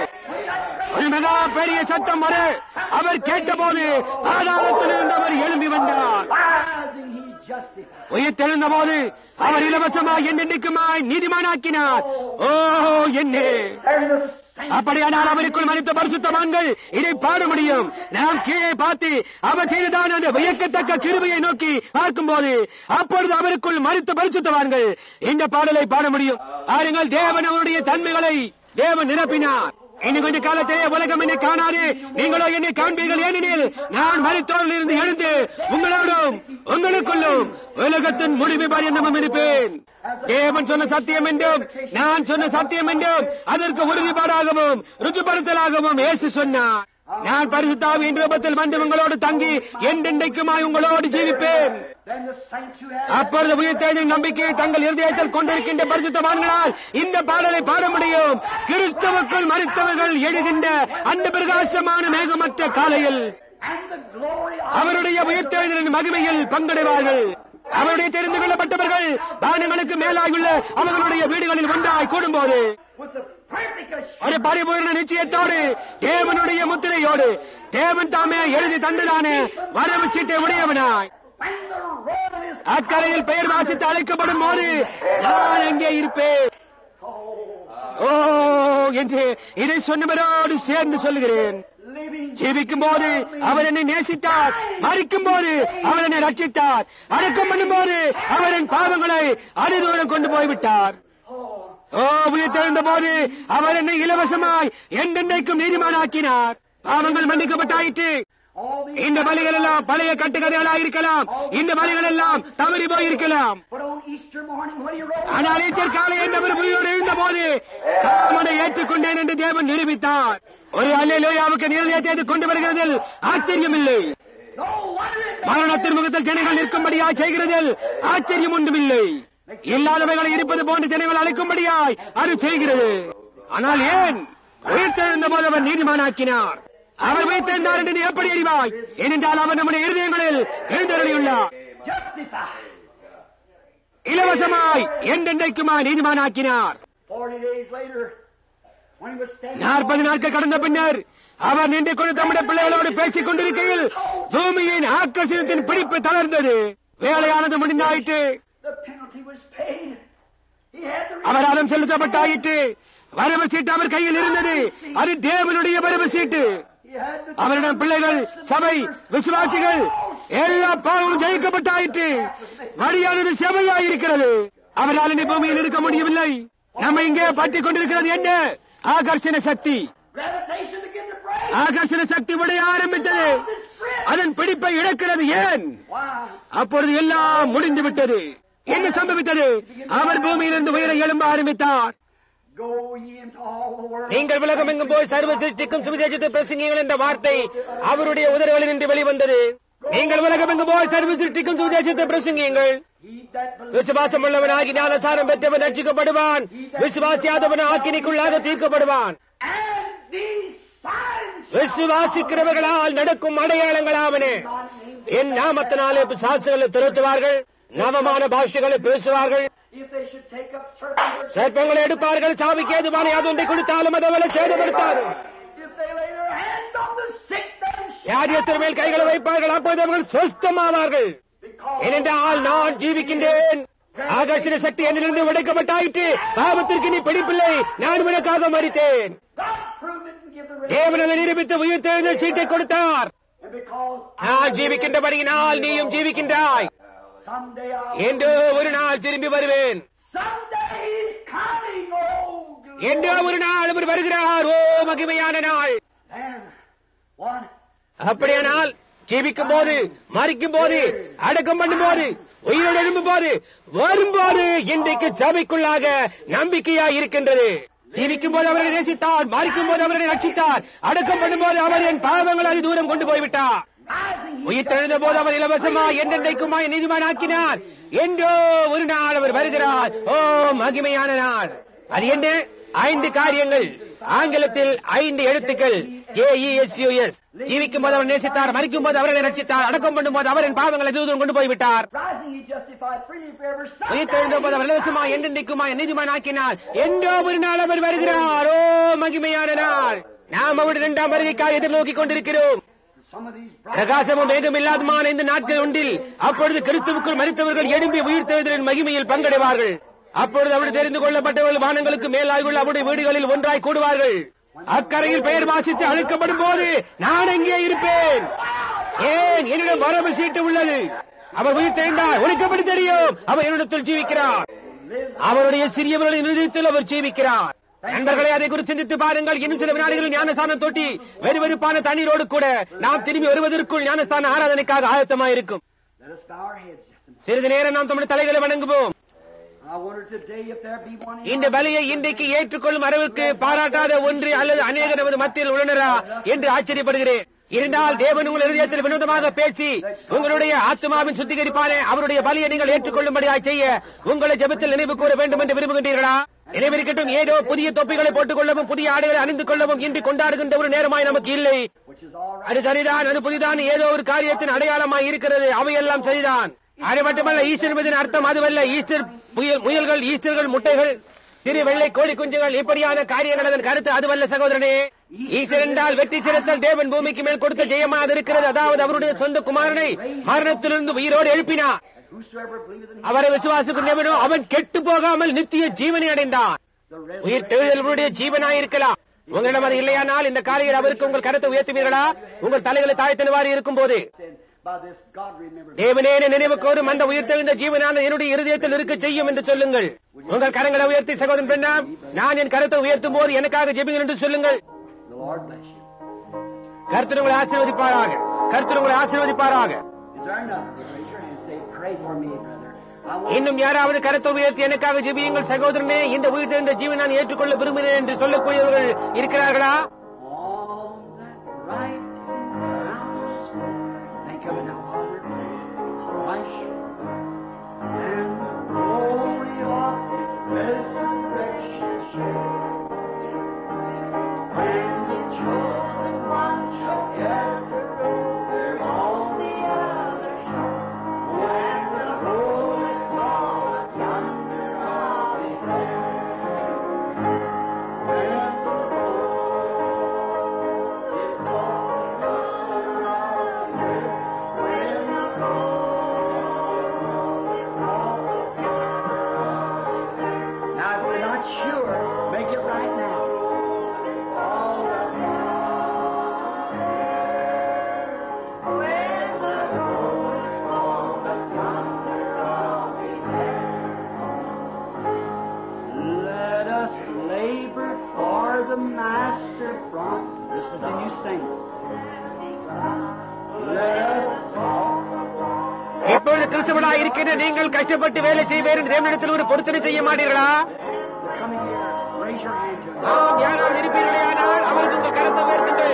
Speaker 1: ஒரு மெகா பெரிய சத்தம் வர அவர் கேட்டபோது ஆதாரத்திலிருந்து அவர் எழும்பி வந்தார்
Speaker 2: rising he justified.
Speaker 1: உயிர்த்தெழுந்த போது அவர் இலவசமாய் என்னென்னைக்குமாய் நீதிமானாக்கினார் ஓ என்னே
Speaker 2: There's a saint.
Speaker 1: அப்படியானால் அவருக்குள் மனித பரிசுத்தவான்கள் இதை பாட முடியும் நாம் கீழே பார்த்து அவர் செய்ததான அந்த வியக்கத்தக்க கிருபையை நோக்கி பார்க்கும்போது அப்பொழுது அவருக்குள் மறித்த பரிசுத்தவான்கள் இந்த பாடலை பாட முடியும் பாருங்கள் தேவன் அவருடைய தன்மைகளை தேவன் நிரப்பினார் இன்னும் கொஞ்ச காலத்திலே உலகம் என்னை காணாது நீங்களோ என்னை காண்பீர்கள் ஏனெனில் நான் மருத்துவரில் இருந்து எழுந்து உங்களோடும் உங்களுக்குள்ளும் உலகத்தின் முடிவு பரியந்தமும் இருப்பேன் தேவன் சொன்ன சத்தியம் என்றும் நான் சொன்ன சத்தியம் என்றும் அதற்கு உறுதிப்பாடாகவும் ருஜுப்படுத்தலாகவும் இயேசு சொன்னார் நான் பரிசுத்தாவியின் ரூபத்தில் வந்து உங்களோடு தங்கி என்றென்றைக்குமாய் உங்களோடு ஜீவிப்பேன்
Speaker 2: Then the saints who have
Speaker 1: அப்பொழுது உயிர்த்தெழுதின் நம்பிக்கையை தங்கள் இருதயத்தில் கொண்டிருக்கின்ற பரிசுத்தவான்களால் இந்த பாடலை பாட முடியும் கிறிஸ்தவுக்குள் மறித்தவர்கள் எழுகின்ற அந்த பிரகாசமான மேகமற்ற காலையில்
Speaker 2: and the glory of
Speaker 1: அவருடைய உயிர்த்தெழுதலின் மகிமையில் பங்கடைவார்கள் அவருடைய தெரிந்து கொள்ளப்பட்டவர்கள் தானங்களுக்கு மேலாயுள்ள அவர்களுடைய வீடுகளில் ஒன்றாய் கூடும்போது
Speaker 2: with the perfect assurance
Speaker 1: ஒரு பரிபூர்ண நிச்சயத்தோடு தேவனுடைய முத்திரையோடு தேவன் தாமே எழுதி தந்ததான வரவு சீட்டை உடையவனாய்
Speaker 2: when the roll is
Speaker 1: அக்கறையில் பெயர் வாசித்து அழைக்கப்படும் போது நான் எங்கே இருப்பேன் ஓ என்று இதை சொன்னவரோடு சேர்ந்து சொல்லுகிறேன்
Speaker 2: living
Speaker 1: ஜீவிக்கும் போது அவர் என்னை நேசித்தார் மறிக்கும் போது அவர் என்னை ரட்சித்தார் அடக்கம் பண்ணும் போது அவர் என் பாவங்களை அடிதூரம் கொண்டு போய்விட்டார் ஓ உயிர் தெழுந்த போது அவர் என்னை இலவசமாய் என்றென்றைக்கும் நீதிமானாக்கினார் பாவங்கள் மன்னிக்கப்பட்டாயிற்று
Speaker 2: all the
Speaker 1: இந்த பலிகள் எல்லாம் பழைய கட்டுக்கதைகளா இருக்கலாம் இந்த பலிகள் எல்லாம் தவறி போயிருக்கலாம்
Speaker 2: but on Easter morning when he rose
Speaker 1: ஆனால் ஈச்சர் காலை என்றவர் உயிரோடு எழுந்த போது தாமனை ஏற்றுக்கொண்டேன் என்று தேவன் நிரூபித்தார் ஒரு அல்லேலூயாவுக்கு நிலையத்தை கொண்டு வருகிறதில் ஆச்சரியம் இல்லை
Speaker 2: no wonder it
Speaker 1: மரணத்தின் முகத்தில் ஜனங்கள் நிற்கும்படியாய் செய்கிறதில் ஆச்சரியம் ஒன்றுமில்லை இல்லாதவைகளை இருப்பது போன்று ஜனங்கள் அழைக்கும்படியாய் அது செய்கிறது ஆனால் ஏன் உயிர்த்தெழுந்த போது அவர் நீதிமானாக்கினார் அவர் உயிர்த்தெழுந்தார் என்று நீ எப்படி அறிவாய் ஏனென்றால் அவர் நம்முடைய இருதயங்களில் எழுந்தருளியுள்ளார்
Speaker 2: justified
Speaker 1: இலவசமாய் என்றென்றைக்குமாய் நீதிமானாக்கினார்
Speaker 2: 40 days later when he was standing
Speaker 1: நாற்பது நாட்கள் கடந்த பின்னர் அவர் நின்று கொண்டு தம்முடைய பிள்ளைகளோடு பேசிக் கொண்டிருக்கையில் பூமியின் ஆக்கர்ஷணத்தின் பிடிப்பு தளர்ந்தது வேலையானது முடிந்தாயிற்று
Speaker 2: the penalty was paid he had the
Speaker 1: அபராதம் செலுத்தப்பட்டாயிற்று வரவு சீட்டு அவர் கையில் இருந்தது அது தேவனுடைய வரவு சீட்டு
Speaker 2: he had the
Speaker 1: அவரிடம் பிள்ளைகள் சபை விசுவாசிகள் எல்லா பாவமும் ஜெயிக்கப்பட்டாயிற்று வழியானது செவையாயிருக்கிறது அவரால் இனி பூமியில் இருக்க முடியவில்லை நம்ம இங்கே பற்றிக் கொண்டிருக்கிறது என்ன ஆகர்ஷண சக்தி
Speaker 2: gravitation began to break
Speaker 1: ஆகர்ஷண சக்தி உடைய ஆரம்பித்தது அதன் பிடிப்பை இழக்கிறது ஏன்
Speaker 2: why
Speaker 1: அப்பொழுது எல்லாம் முடிந்து விட்டது என்ன சம்பவித்தது அவர் பூமியிலிருந்து உயிரை எழும்ப ஆரம்பித்தார்
Speaker 2: go ye into all the world
Speaker 1: நீங்கள் உலகம் எங்கும் போய் சர்வ சிருஷ்டிக்கும் சுவிசேஷத்தை பிரசங்கிங்கள் என்ற வார்த்தை அவருடைய உதடுகளில் நின்று வெளிவந்தது நீங்கள் உலகம் எங்கும் போய் சர்வ சிருஷ்டிக்கும் சுவிசேஷத்தை பிரசங்கியுங்கள்
Speaker 2: he that believes
Speaker 1: விசுவாசம் உள்ளவனாகி ஞானசாரம் பெற்றவன் ரட்சிக்கப்படுவான் விசுவாசியாதவன் ஆக்கினிக்குள்ளாக தீர்க்கப்படுவான்
Speaker 2: and these signs
Speaker 1: விசுவாசிக்கிறவர்களால் நடக்கும் அடையாளங்களாவன என் நாமத்தினாலே பிசாசுகளை துரத்துவார்கள் நவமான பாஷைகளை பேசுவார்கள்
Speaker 2: if they should take up serpents
Speaker 1: சர்ப்பங்களை எடுப்பார்கள் சாவிக்கு ஏதுவான யாதொன்றை கொடுத்தாலும் அதை சேதப்படுத்தாது
Speaker 2: if they lay their hands on the sick them
Speaker 1: யாரியத்தின் மேல் கைகளை வைப்பார்கள் அப்போது அவர்கள் சொஸ்தமாவார்கள்
Speaker 2: because
Speaker 1: ஏனென்றால் நான் ஜீவிக்கின்றேன் ஆகர்ஷண சக்தி என்னிலிருந்து உடைக்கப்பட்டாயிற்று பாவத்திற்கு நீ பிடிப்பில்லை நான் உனக்காக மறித்தேன்
Speaker 2: God proved it and give the rest
Speaker 1: தேவன் அதை நிரூபித்து உயிர் தெழுந்த சீட்டை கொடுத்தார்
Speaker 2: and because
Speaker 1: நான் ஜீவிக்கின்றபடியினால் நீயும் ஜீவிக்கின்றாய்
Speaker 2: someday I'll
Speaker 1: என்றோ ஒரு நாள் திரும்பி வருவேன்
Speaker 2: someday he's coming oh glory.
Speaker 1: என்றோ ஒரு நாள் அவர் வருகிறார் ஓ மகிமையான நாள்
Speaker 2: and what
Speaker 1: அப்படியானால் ஜீவிக்கும் போது மறிக்கும் போது அடக்கம் பண்ணும் போது உயிரோடு எழும்பும் போது வரும்போது இன்றைக்கு சபைக்குள்ளாக நம்பிக்கையா இருக்கின்றது ஜீவிக்கும் போது அவரை நேசித்தார் மறிக்கும் போது அவரை ரட்சித்தார் அடக்கம் பண்ணும்போது அவர் என் பாவங்கள் அது தூரம் கொண்டு போய்விட்டார்
Speaker 2: rising he
Speaker 1: உயிர் தெழுந்த போது அவர் இலவசமா என்றென்றைக்குமாய் நீதிமானாக்கினார் என்றோ ஒரு நாள் அவர் வருகிறார் ஓ மகிமையான நாள் அது என்ன ஐந்து காரியங்கள் ஆங்கிலத்தில் ஐந்து எழுத்துக்கள் ஏஇஎஸ்யூஎஸ் ஜீவிக்கும் போது அவர் நேசித்தார் மறிக்கும் போது அவரை ரட்சித்தார் அடக்கம் பண்ணும் போது அவரின் பாவங்களை தூதம் கொண்டு போய்விட்டார்
Speaker 2: rising he justified freely forever
Speaker 1: உயிர் தெழுந்த போது அவர் இலவசமா என்றென்றைக்குமாய் நீதிமானாக்கினார் என்றோ ஒரு நாள் அவர் வருகிறார் ஓ மகிமையான நாள் நாம் அவருடைய இரண்டாம் வருகைக்காக எதிர்நோக்கி கொண்டிருக்கிறோம்
Speaker 2: some of these bright
Speaker 1: பிரகாசமும் மேகம் இல்லாதமான இந்த நாட்கள் ஒன்றில் அப்பொழுது கிறிஸ்துவுக்குள் மறித்தவர்கள் எழும்பி உயிர் தேர்தலின் மகிமையில் பங்கடைவார்கள் அப்பொழுது அவருடைய தெரிந்து கொள்ளப்பட்டவர்கள் வானங்களுக்கு மேலாயுள்ள அவருடைய வீடுகளில் ஒன்றாய் கூடுவார்கள் அக்கரையில் பெயர் வாசித்து அழைக்கப்படும் போது நான் எங்கே இருப்பேன் ஏன் என்னிடம் வரவு சீட்டு உள்ளது அவர் உயிர் தெரிந்தார் உனக்கு எப்படி தெரியும் அவர் என்னிடத்தில் ஜீவிக்கிறார் அவருடைய சிறியவர்களின் நிறுத்தத்தில் அவர் ஜீவிக்கிறார் நண்பர்களை அதை குறித்து சிந்தித்து பாருங்கள் இன்னும் சில வினாடிகளில் ஞானஸ்தானம் தொட்டி வெறுவெறுப்பான தண்ணீரோடு கூட நாம் திரும்பி வருவதற்குள் ஞானஸ்தான ஆராதனைக்காக ஆயத்தமாயிருக்கும்
Speaker 2: let us bow our heads just a minute
Speaker 1: சிறிது நேரம் நாம் நம்முடைய தலைகளை வணங்குவோம்
Speaker 2: I wonder today if there be one in
Speaker 1: இந்த பலியை இன்றைக்கு ஏற்றுக்கொள்ளும் அளவுக்கு பாராட்டாத ஒன்று அல்லது அநேக நமது மத்தியில் உள்ளனரா என்று ஆச்சரியப்படுகிறேன் இருந்தால் தேவன் உங்கள் இருதயத்தில் வினோதமாக பேசி உங்களுடைய ஆத்மாவின் சுத்திகரிப்பான அவருடைய பலியை நீங்கள் ஏற்றுக்கொள்ளும்படியாய் செய்ய உங்களை ஜெபத்தில் நினைவு கூற வேண்டும் என்று விரும்புகின்றீர்களா நினைவிருக்கட்டும் ஏதோ புதிய தொப்பிகளை போட்டுக் கொள்ளவும் புதிய ஆடைகளை அணிந்து கொள்ளவும் இன்று கொண்டாடுகின்ற ஒரு நேரமாய் நமக்கு இல்லை
Speaker 2: which is all right.
Speaker 1: அது சரிதான் அது புதிதான் ஏதோ ஒரு காரியத்தின் அடையாளமாய் இருக்கிறது அவையெல்லாம் சரிதான் அது மட்டுமல்ல ஈஸ்டர் என்பதன் அர்த்தம் அதுவல்ல ஈஸ்டர் புயல் முயல்கள் ஈஸ்டர்கள் முட்டைகள் திரு வெள்ளை கோழி குஞ்சுகள் இப்படியான காரியங்கள் அதன் கருத்து அதுவல்ல சகோதரனே ஈஸ்டர் என்றால் வெற்றி சிறத்தல் தேவன் பூமிக்கு மேல் கொடுத்த ஜெயமாக இருக்கிறது அதாவது அவருடைய சொந்த குமாரனை மரணத்திலிருந்து உயிரோடு எழுப்பினார்
Speaker 2: And whosoever believeth in him,
Speaker 1: அவரை விசுவாசிக்கும் எவனோ அவன் கெட்டு போகாமல் நித்திய ஜீவனை அடைந்தான்
Speaker 2: the
Speaker 1: உயிர்
Speaker 2: resurrection.
Speaker 1: தெழுதலுடைய ஜீவனாய் இருக்கலாம் உங்களிடம் அது இல்லையானால் இந்த காலையில் அவருக்கு உங்கள் கருத்தை உயர்த்துவீர்களா உங்கள் தலைகளை தாழ்த்தினவாறு இருக்கும் போது
Speaker 2: said, By this God remembers.
Speaker 1: தேவனே என்னை நினைவு கோரும் அந்த உயிர்த்தெழுந்த ஜீவனான என்னுடைய இருதயத்தில் இருக்க செய்யும் என்று சொல்லுங்கள் உங்கள் கரங்களை உயர்த்தி சகோதரன் பெண்ணாம் நான் என் கருத்தை உயர்த்தும் போது எனக்காக ஜெபிங்கள் என்று சொல்லுங்கள்
Speaker 2: The Lord bless you.
Speaker 1: கர்த்தர் உங்களை ஆசீர்வதிப்பாராக கர்த்தர் உங்களை ஆசீர்வதிப்பாராக
Speaker 2: Is there another? Raise your hand and say, Pray for me, brother. I want
Speaker 1: இன்னும் யாராவது கருத்தை உயர்த்தி எனக்காக ஜெபியுங்கள் சகோதரனே இந்த உயிர்த்தெழுந்த ஜீவன் நான் ஏற்றுக்கொள்ள விரும்புகிறேன் என்று சொல்லக்கூடியவர்கள் இருக்கிறார்களா
Speaker 2: all that right house. Think of it now, Father. Christ and the glory of resurrection share. When the chosen one shall gather over on the other shore. When the roll is called yonder, I'll be there. When the now, if you're not sure, make it right now. All that Let us labor for the Master from. Listen to you saints. Let us
Speaker 1: இப்பொழுது கிறிஸ்தவனா இருக்கின்ற நீங்கள் கஷ்டப்பட்டு வேலை செய்வேன் என்று தேவனிடத்தில் ஒரு பொருத்தனை செய்ய மாட்டீர்களா
Speaker 2: They're coming here. Raise your hand to them.
Speaker 1: ஆம் யாராவது இருப்பீர்களே ஆனால் அவருக்கு உங்கள் கருத்தை உயர்த்துங்கள்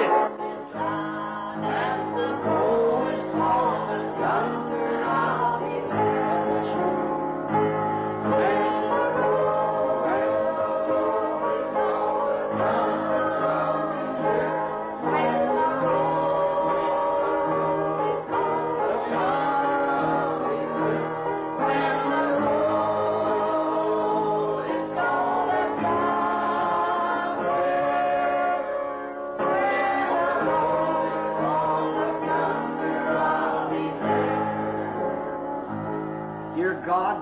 Speaker 2: Dear God,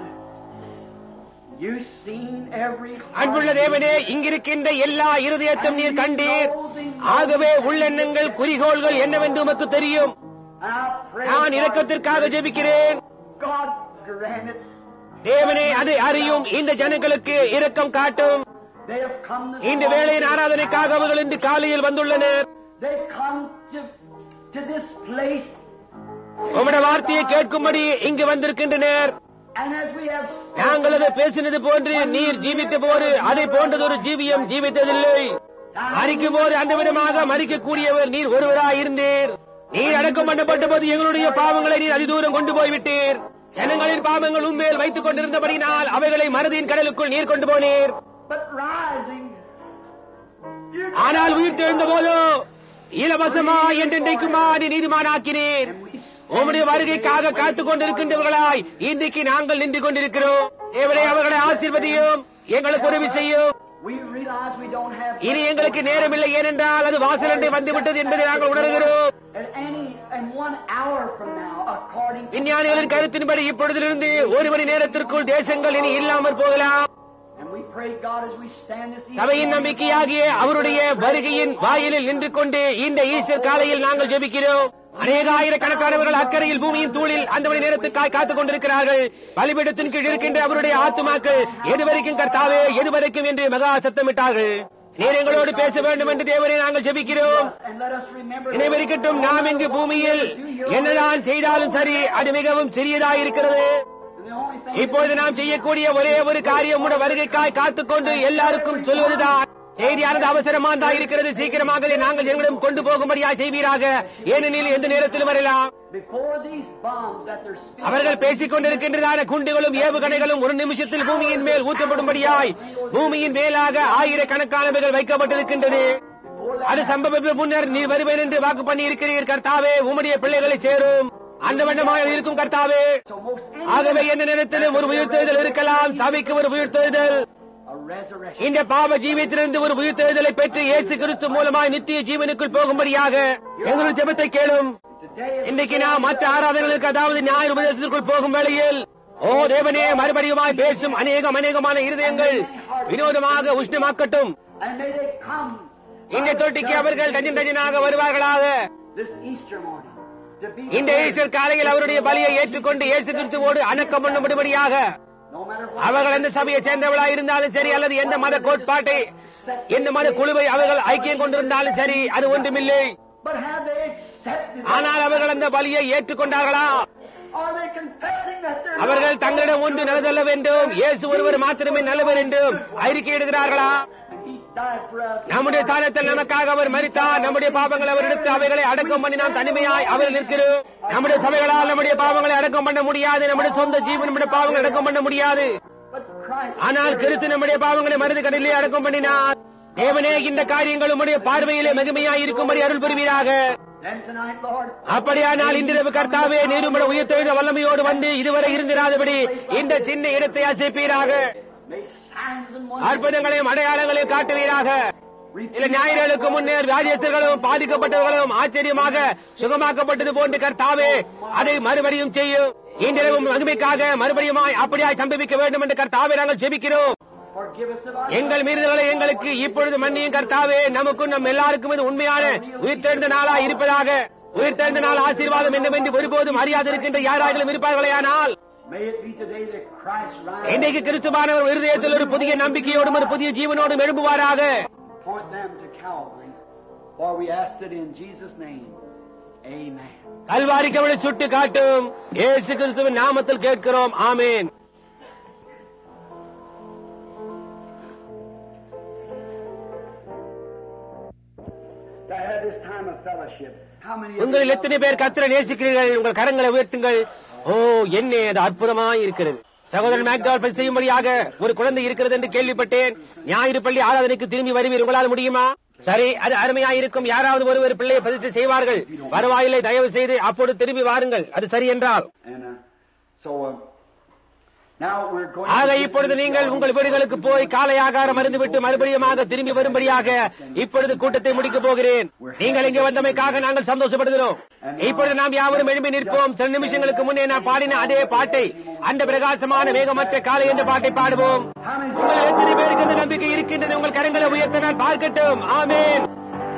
Speaker 2: you've seen every
Speaker 1: அன்புள்ள தேவனே இங்கிருக்கின்ற எல்லா இருதயத்தையும் நீர் கண்டீர் ஆகவே உள்ளெண்ணங்கள் குறிகோள்கள் என்னவென்று உமக்கு தெரியும் நான் இரக்கத்திற்காக ஜெபிக்கிறேன்
Speaker 2: God grant it.
Speaker 1: தேவனே அதை அறியும் இந்த ஜனங்களுக்கு இரக்கம் காட்டும்
Speaker 2: They have come this
Speaker 1: இந்த வேளையின் ஆராதனைக்காக அவர்கள் இன்று காலையில் வந்துள்ளனர்
Speaker 2: They've come to, to this place,
Speaker 1: உம்முடைய வார்த்தையை கேட்கும்படி இங்கு வந்திருக்கின்றனர்
Speaker 2: and as we have
Speaker 1: நாங்கள் அதை பேசினது போன்று நீர் ஜீவித்த போது அதை போன்றதொரு ஜீவியம் ஜீவித்ததில்லை மறிக்கும் போது அந்த விதமாக மறிக்கக்கூடியவர் நீர் ஒருவராய் இருந்தீர் நீர் அடக்கம் பண்ணப்பட்ட போது எங்களுடைய பாவங்களை நீர் அதிதூரம் கொண்டு போய்விட்டீர் ஜனங்களின் பாவங்கள் உண்மையில் வைத்துக் கொண்டிருந்தபடினால் அவைகளை மனதின் கடலுக்குள் நீர் கொண்டு போனீர்
Speaker 2: but rising, you
Speaker 1: ஆனால் உயிர் தெழுந்த போதோ இலவசமா என்றென்றைக்குமா நீ நீதிமானாக்கினீர் உம்முடைய வருகைக்காக காத்துக் கொண்டிருக்கின்றவர்களாய் இன்றைக்கு நாங்கள் நின்று கொண்டிருக்கிறோம் தேவனே அவர்களை ஆசீர்வதியும் எங்களுக்கு உதவி செய்யும்
Speaker 2: we realize we don't have
Speaker 1: இனி எங்களுக்கு நேரமில்லை ஏனென்றால் அது வாசலண்டை வந்துவிட்டது என்பதை நாங்கள் உணர்கிறோம்
Speaker 2: at any and one hour from now, according to
Speaker 1: விஞ்ஞானிகளின் கருத்தின்படி இப்பொழுதிலிருந்து ஒரு மணி நேரத்திற்குள் தேசங்கள் இனி இல்லாமல் போகலாம்
Speaker 2: and we pray God as we stand this
Speaker 1: சபையின்
Speaker 2: evening.
Speaker 1: நம்பிக்கையாகிய அவருடைய வருகையின் வாயிலில் நின்று கொண்டு இந்த ஈஸ்டர் காலையில் நாங்கள் ஜெபிக்கிறோம் அநேக ஆயிரக்கணக்கானவர்கள் அக்கறையில் பூமியின் தூளில் அந்த மணி நேரத்துக்காய் காத்துக் கொண்டிருக்கிறார்கள் பலிபீடத்தின் கீழ் இருக்கின்ற அவருடைய ஆத்துமாக்கள் எதுவரைக்கும் கர்த்தாவே எதுவரைக்கும் என்று மகா சத்தமிட்டார்கள் நீர் எங்களோடு பேச வேண்டும் என்று தேவனை நாங்கள் ஜெபிக்கிறோம்
Speaker 2: And let us remember
Speaker 1: நினைவிருக்கட்டும் நாம் இங்கு பூமியில் என்னதான் செய்தாலும் சரி அது மிகவும் சிறியதாயிருக்கிறது
Speaker 2: the only thing
Speaker 1: இப்பொழுது நாம் செய்யக்கூடிய ஒரே ஒரு காரியம் உடைய வருகைக்காய் காத்துக்கொண்டு எல்லாருக்கும் சொல்வதுதான் செய்தியானது அவசரமானதா இருக்கிறது சீக்கிரமாக இதை நாங்கள் எங்களிடம் கொண்டு போகும்படியா செய்வீராக ஏனெனில் எந்த நேரத்திலும் வரலாம்
Speaker 2: before these bombs that they're speaking
Speaker 1: அவர்கள் பேசிக் கொண்டிருக்கின்றதான குண்டுகளும் ஏவுகணைகளும் ஒரு நிமிஷத்தில் பூமியின் மேல் ஊற்றப்படும்படியாய் பூமியின் மேலாக ஆயிரக்கணக்கானவைகள் வைக்கப்பட்டிருக்கின்றது அது சம்பவத்துக்கு முன்னர் நீர் வருவேன் என்று வாக்கு பண்ணி இருக்கிறீர் கர்த்தாவே உம்முடைய பிள்ளைகளை சேரும் அந்த வண்ணமாக இருக்கும் கர்த்தாவே
Speaker 2: so most
Speaker 1: ஆகவே எந்த நேரத்திலும் ஒரு உயிர்த்தெழுதல் இருக்கலாம் சபைக்கு ஒரு உயிர்த்தெழுதல்
Speaker 2: a resurrection
Speaker 1: இந்த பாவ ஜீவியத்திலிருந்து ஒரு உயிர்த்தெழுதலை பெற்று இயேசு கிறிஸ்து மூலமாய் நித்திய ஜீவனுக்குள் போகும்படியாக எங்களுடைய ஜெபத்தை கேளும்
Speaker 2: today is
Speaker 1: இன்றைக்கு நாம் மற்ற ஆராதனைகளுக்கு அதாவது ஞாயிறு உபதேசத்திற்குள் போகும் வேளையில் ஓ தேவனே மறுபடியுமாய் பேசும் அநேகம் அநேகமான இருதயங்கள் வினோதமாக உஷ்ணமாக்கட்டும்
Speaker 2: and may they come
Speaker 1: இந்த தொட்டிக்கு அவர்கள் டஜன் டஜனாக வருவார்களாக
Speaker 2: this Easter morning to be
Speaker 1: இந்த ஈஸ்டர் காலையில் அவருடைய பலியை ஏற்றுக்கொண்டு இயேசு கிறிஸ்துவோடு அணக்கம் பண்ணும்படியாக
Speaker 2: no matter what
Speaker 1: அவர்கள் எந்த சபையை சேர்ந்தவர்களா இருந்தாலும் சரி அல்லது எந்த மத கோட்பாட்டை எந்த மத குழுவை அவர்கள் ஐக்கியம் கொண்டிருந்தாலும் சரி அது ஒன்றுமில்லை
Speaker 2: but have they accepted it?
Speaker 1: ஆனால் அவர்கள் அந்த பலியை ஏற்றுக்கொண்டார்களா
Speaker 2: are they confessing that they're
Speaker 1: அவர்கள் தங்களிடம் ஒன்று நல்லதல்ல வேண்டும் இயேசு ஒருவர் மாத்திரமே நல்லவர் என்றும் அறிக்கையிடுகிறார்களா
Speaker 2: he died for us
Speaker 1: நம்முடைய ஸ்தானத்தில் நமக்காக அவர் மரித்தார் நம்முடைய பாவங்களை அவர் எடுத்து அவைகளை அடக்கம் பண்ணி நாம் தனிமையாய் அவர் நிற்கிறோம் நம்முடைய சபைகளால் நம்முடைய பாவங்களை அடக்கம் பண்ண முடியாது நம்முடைய சொந்த ஜீவன் நம்முடைய பாவங்களை அடக்கம் பண்ண முடியாது
Speaker 2: but Christ
Speaker 1: ஆனால் கிறிஸ்து நம்முடைய பாவங்களை மருது கடலிலே அடக்கம் பண்ணினார் தேவனே இந்த காரியங்கள் உம்முடைய பார்வையிலே மகிமையாய் இருக்கும்படி அருள் புரிவீராக
Speaker 2: then tonight Lord
Speaker 1: அப்படியானால் இன்றிரவு கர்த்தாவே நீருமட உயிர்த்தெழுந்த வல்லமையோடு வந்து இதுவரை இருந்திராதபடி இந்த சின்ன இடத்தை அசைப்பீராக
Speaker 2: may signs and wonders
Speaker 1: அற்புதங்களையும் அடையாளங்களையும் காட்டுவீராக இல்ல ஞாயிறுகளுக்கு முன்னர் வியாதியஸ்தர்களும் பாதிக்கப்பட்டவர்களும் ஆச்சரியமாக சுகமாக்கப்பட்டது போன்று கர்த்தாவே அதை மறுபடியும் செய்யும் இன்றிரவும் மகிமைக்காக மறுபடியுமாய் அப்படியாய் சம்பவிக்க வேண்டும் என்று கர்த்தாவே நாங்கள் ஜெபிக்கிறோம்
Speaker 2: forgive us of our
Speaker 1: எங்கள் மீறுதல்களை எங்களுக்கு இப்பொழுது மன்னியும் கர்த்தாவே நமக்கும் நம் எல்லாருக்கும் இது உண்மையான உயிர்த்தெழுந்த நாளா இருப்பதாக உயிர்த்தெழுந்த நாள் ஆசீர்வாதம் என்னவென்று ஒருபோதும் அறியாதிருக்கின்ற யாராயிலும் இருப்பார்களேயானால்
Speaker 2: may it be today that Christ rise
Speaker 1: இன்றைக்கு கிறிஸ்துவானவர் இருதயத்தில் ஒரு புதிய நம்பிக்கையோடும் ஒரு புதிய ஜீவனோடும் எழும்புவாராக
Speaker 2: point them to Calvary for we asked it in Jesus name amen
Speaker 1: கல்வாரிக்கு அவளை சுட்டு காட்டும் இயேசு கிறிஸ்துவின் நாமத்தில் கேட்கிறோம் ஆமேன்
Speaker 2: to have this time of fellowship how many of
Speaker 1: உங்களில்
Speaker 2: you
Speaker 1: எத்தனை பேர் கத்திர நேசிக்கிறீர்கள் உங்கள் கரங்களை உயர்த்துங்கள் ஓ என்ன அது அற்புதமாய் இருக்கிறது சகோதரன் மேக்டால் செய்யும்படியாக ஒரு குழந்தை இருக்கிறது என்று கேள்விப்பட்டேன் ஞாயிறு பள்ளி ஆராதனைக்கு திரும்பி வருவீர் உங்களால் முடியுமா சரி அது அருமையாயிருக்கும் யாராவது ஒருவர் பிள்ளையை பதிச்சு செய்வார்கள் பரவாயில்லை தயவு செய்து அப்போது திரும்பி வாருங்கள் அது சரி என்றால்
Speaker 2: and uh, so uh, now we're going
Speaker 1: ஆக
Speaker 2: to
Speaker 1: இப்பொழுது நீங்கள் உங்கள் வீடுகளுக்கு போய் காலை ஆகாரம் மருந்துவிட்டு மறுபடியுமாக திரும்பி வரும்படியாக இப்பொழுது கூட்டத்தை முடிக்கப் போகிறேன் நீங்கள் இங்கே வந்தமைக்காக நாங்கள் சந்தோஷப்படுகிறோம் இப்பொழுது நாம் யாவரும் எழுப்பி நிற்போம் சில நிமிஷங்களுக்கு முன்னே நான் பாடின அதே பாட்டை அந்த பிரகாசமான வேகமற்ற காலை என்ற பாட்டை பாடுவோம் உங்கள் எத்தனை பேருக்கு இந்த நம்பிக்கை இருக்கின்றது உங்கள் கரங்களை உயர்த்த நான் பார்க்கட்டும் ஆமேன்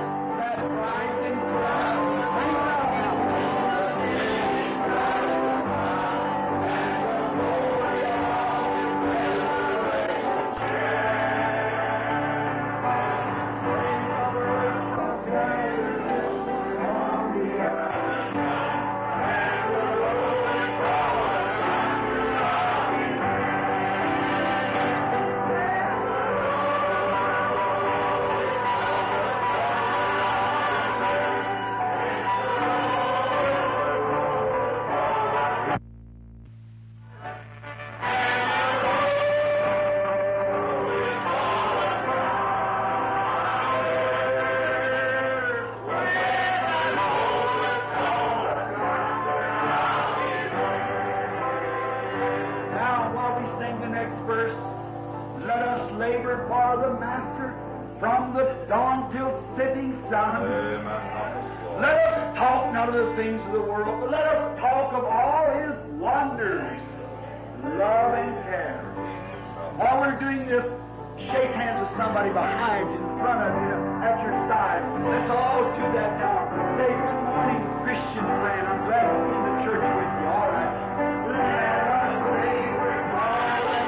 Speaker 2: Now, while we sing the next verse, let us labor for the Master from the dawn till setting sun. Let us talk not of the things of the world, but let us talk of all His wonders, love and care. While we're doing this, shake hands with somebody behind you, in front of you, at your side. Let's all do that now. Say, good morning, Christian friend. I'm glad to be in the church with you. All right. Let us labor for the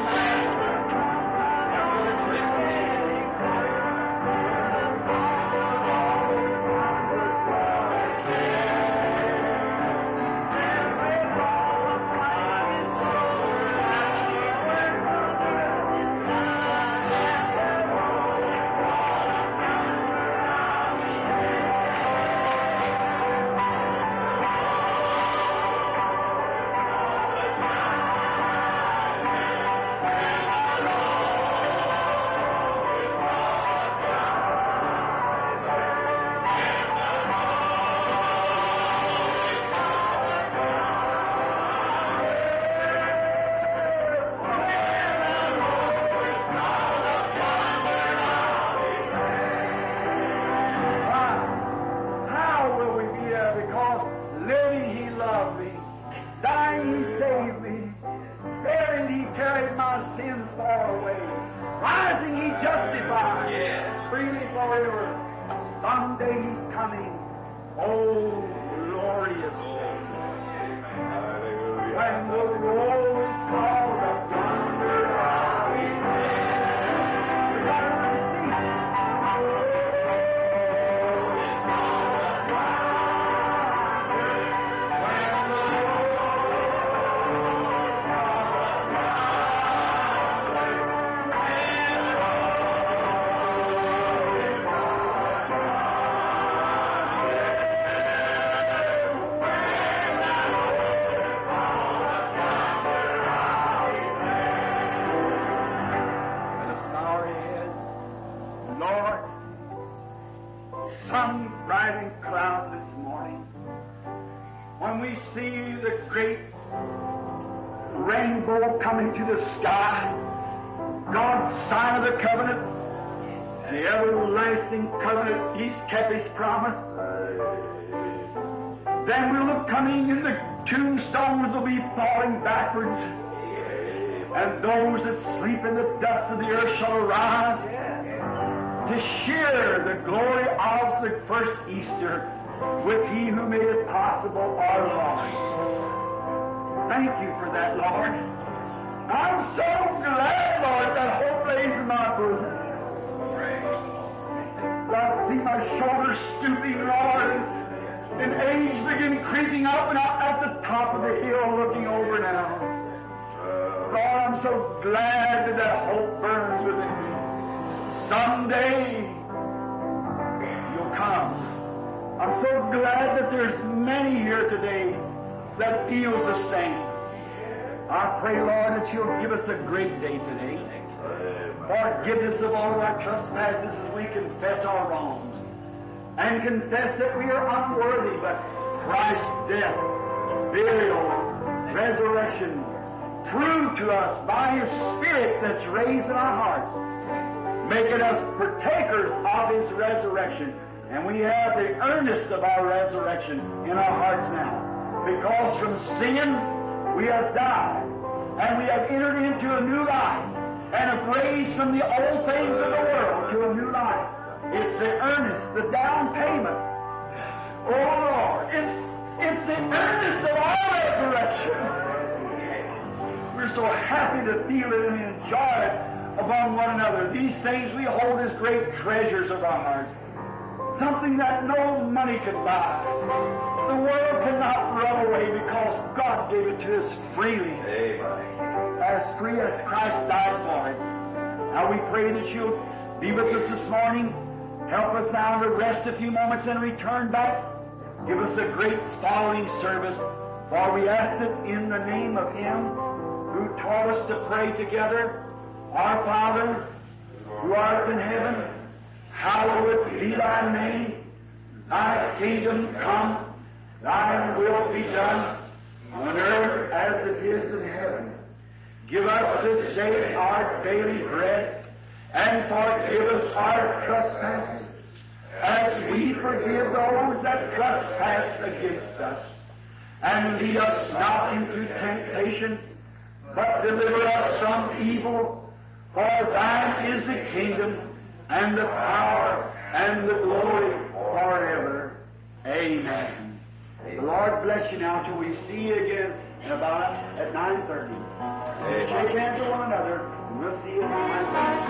Speaker 3: forever. Someday He's coming. Oh, glorious day. When the roll is called up yonder, I'll be there. We got to receive. Let us bow our heads. Lord, sun bright cloud this morning, when we see the great rainbow coming to the sky, God's sign of the covenant, and the everlasting covenant, He's kept His promise. Then we'll look coming and the tombstones will be falling backwards. And those that sleep in the dust of the earth shall arise to share the glory of the first Easter with He who made it possible, our Lord. Thank you for that, Lord. I'm so glad, Lord, that hope lays in my bosom. I see my shoulders stooping, Lord, and age begin creeping up and up at the top of the hill looking over now. Lord, I'm so glad that that hope burns within me. Someday you'll come. I'm so glad that there's many here today that feels the same. I pray, Lord, that you'll give us a great day today. Forgiveness of all of our trespasses as we confess our wrongs. And confess that we are unworthy, but Christ's death, burial, resurrection, proved to us by His Spirit that's raised in our hearts, making us partakers of His resurrection. And we have the earnest of our resurrection in our hearts now. Because from sin we have died, and we have entered into a new life, and have raised from the old things of the world to a new life. It's the earnest, the down payment. Oh Lord, it's, it's the earnest of our resurrection. We're so happy to feel it and enjoy it among one another. These things we hold as great treasures of our hearts. Something that no money could buy. The world cannot run away because God gave it to us freely. As free as Christ died for it. Now we pray that you'll be with us this morning. Help us now to rest a few moments and return back. Give us a great following service. For we ask it in the name of Him who taught us to pray together. Our Father, who art in heaven, hallowed be thy name. Thy kingdom come, thy will be done, on earth as it is in heaven. Give us this day our daily bread, and forgive us our trespasses, as we forgive those that trespass against us. And lead us not into temptation, but deliver us from evil. For thine is the kingdom, and the power, and the glory forever. Amen. The Lord bless you now till we see you again in about at 9.30. Shake hands with one another, and we'll see you at 9.30.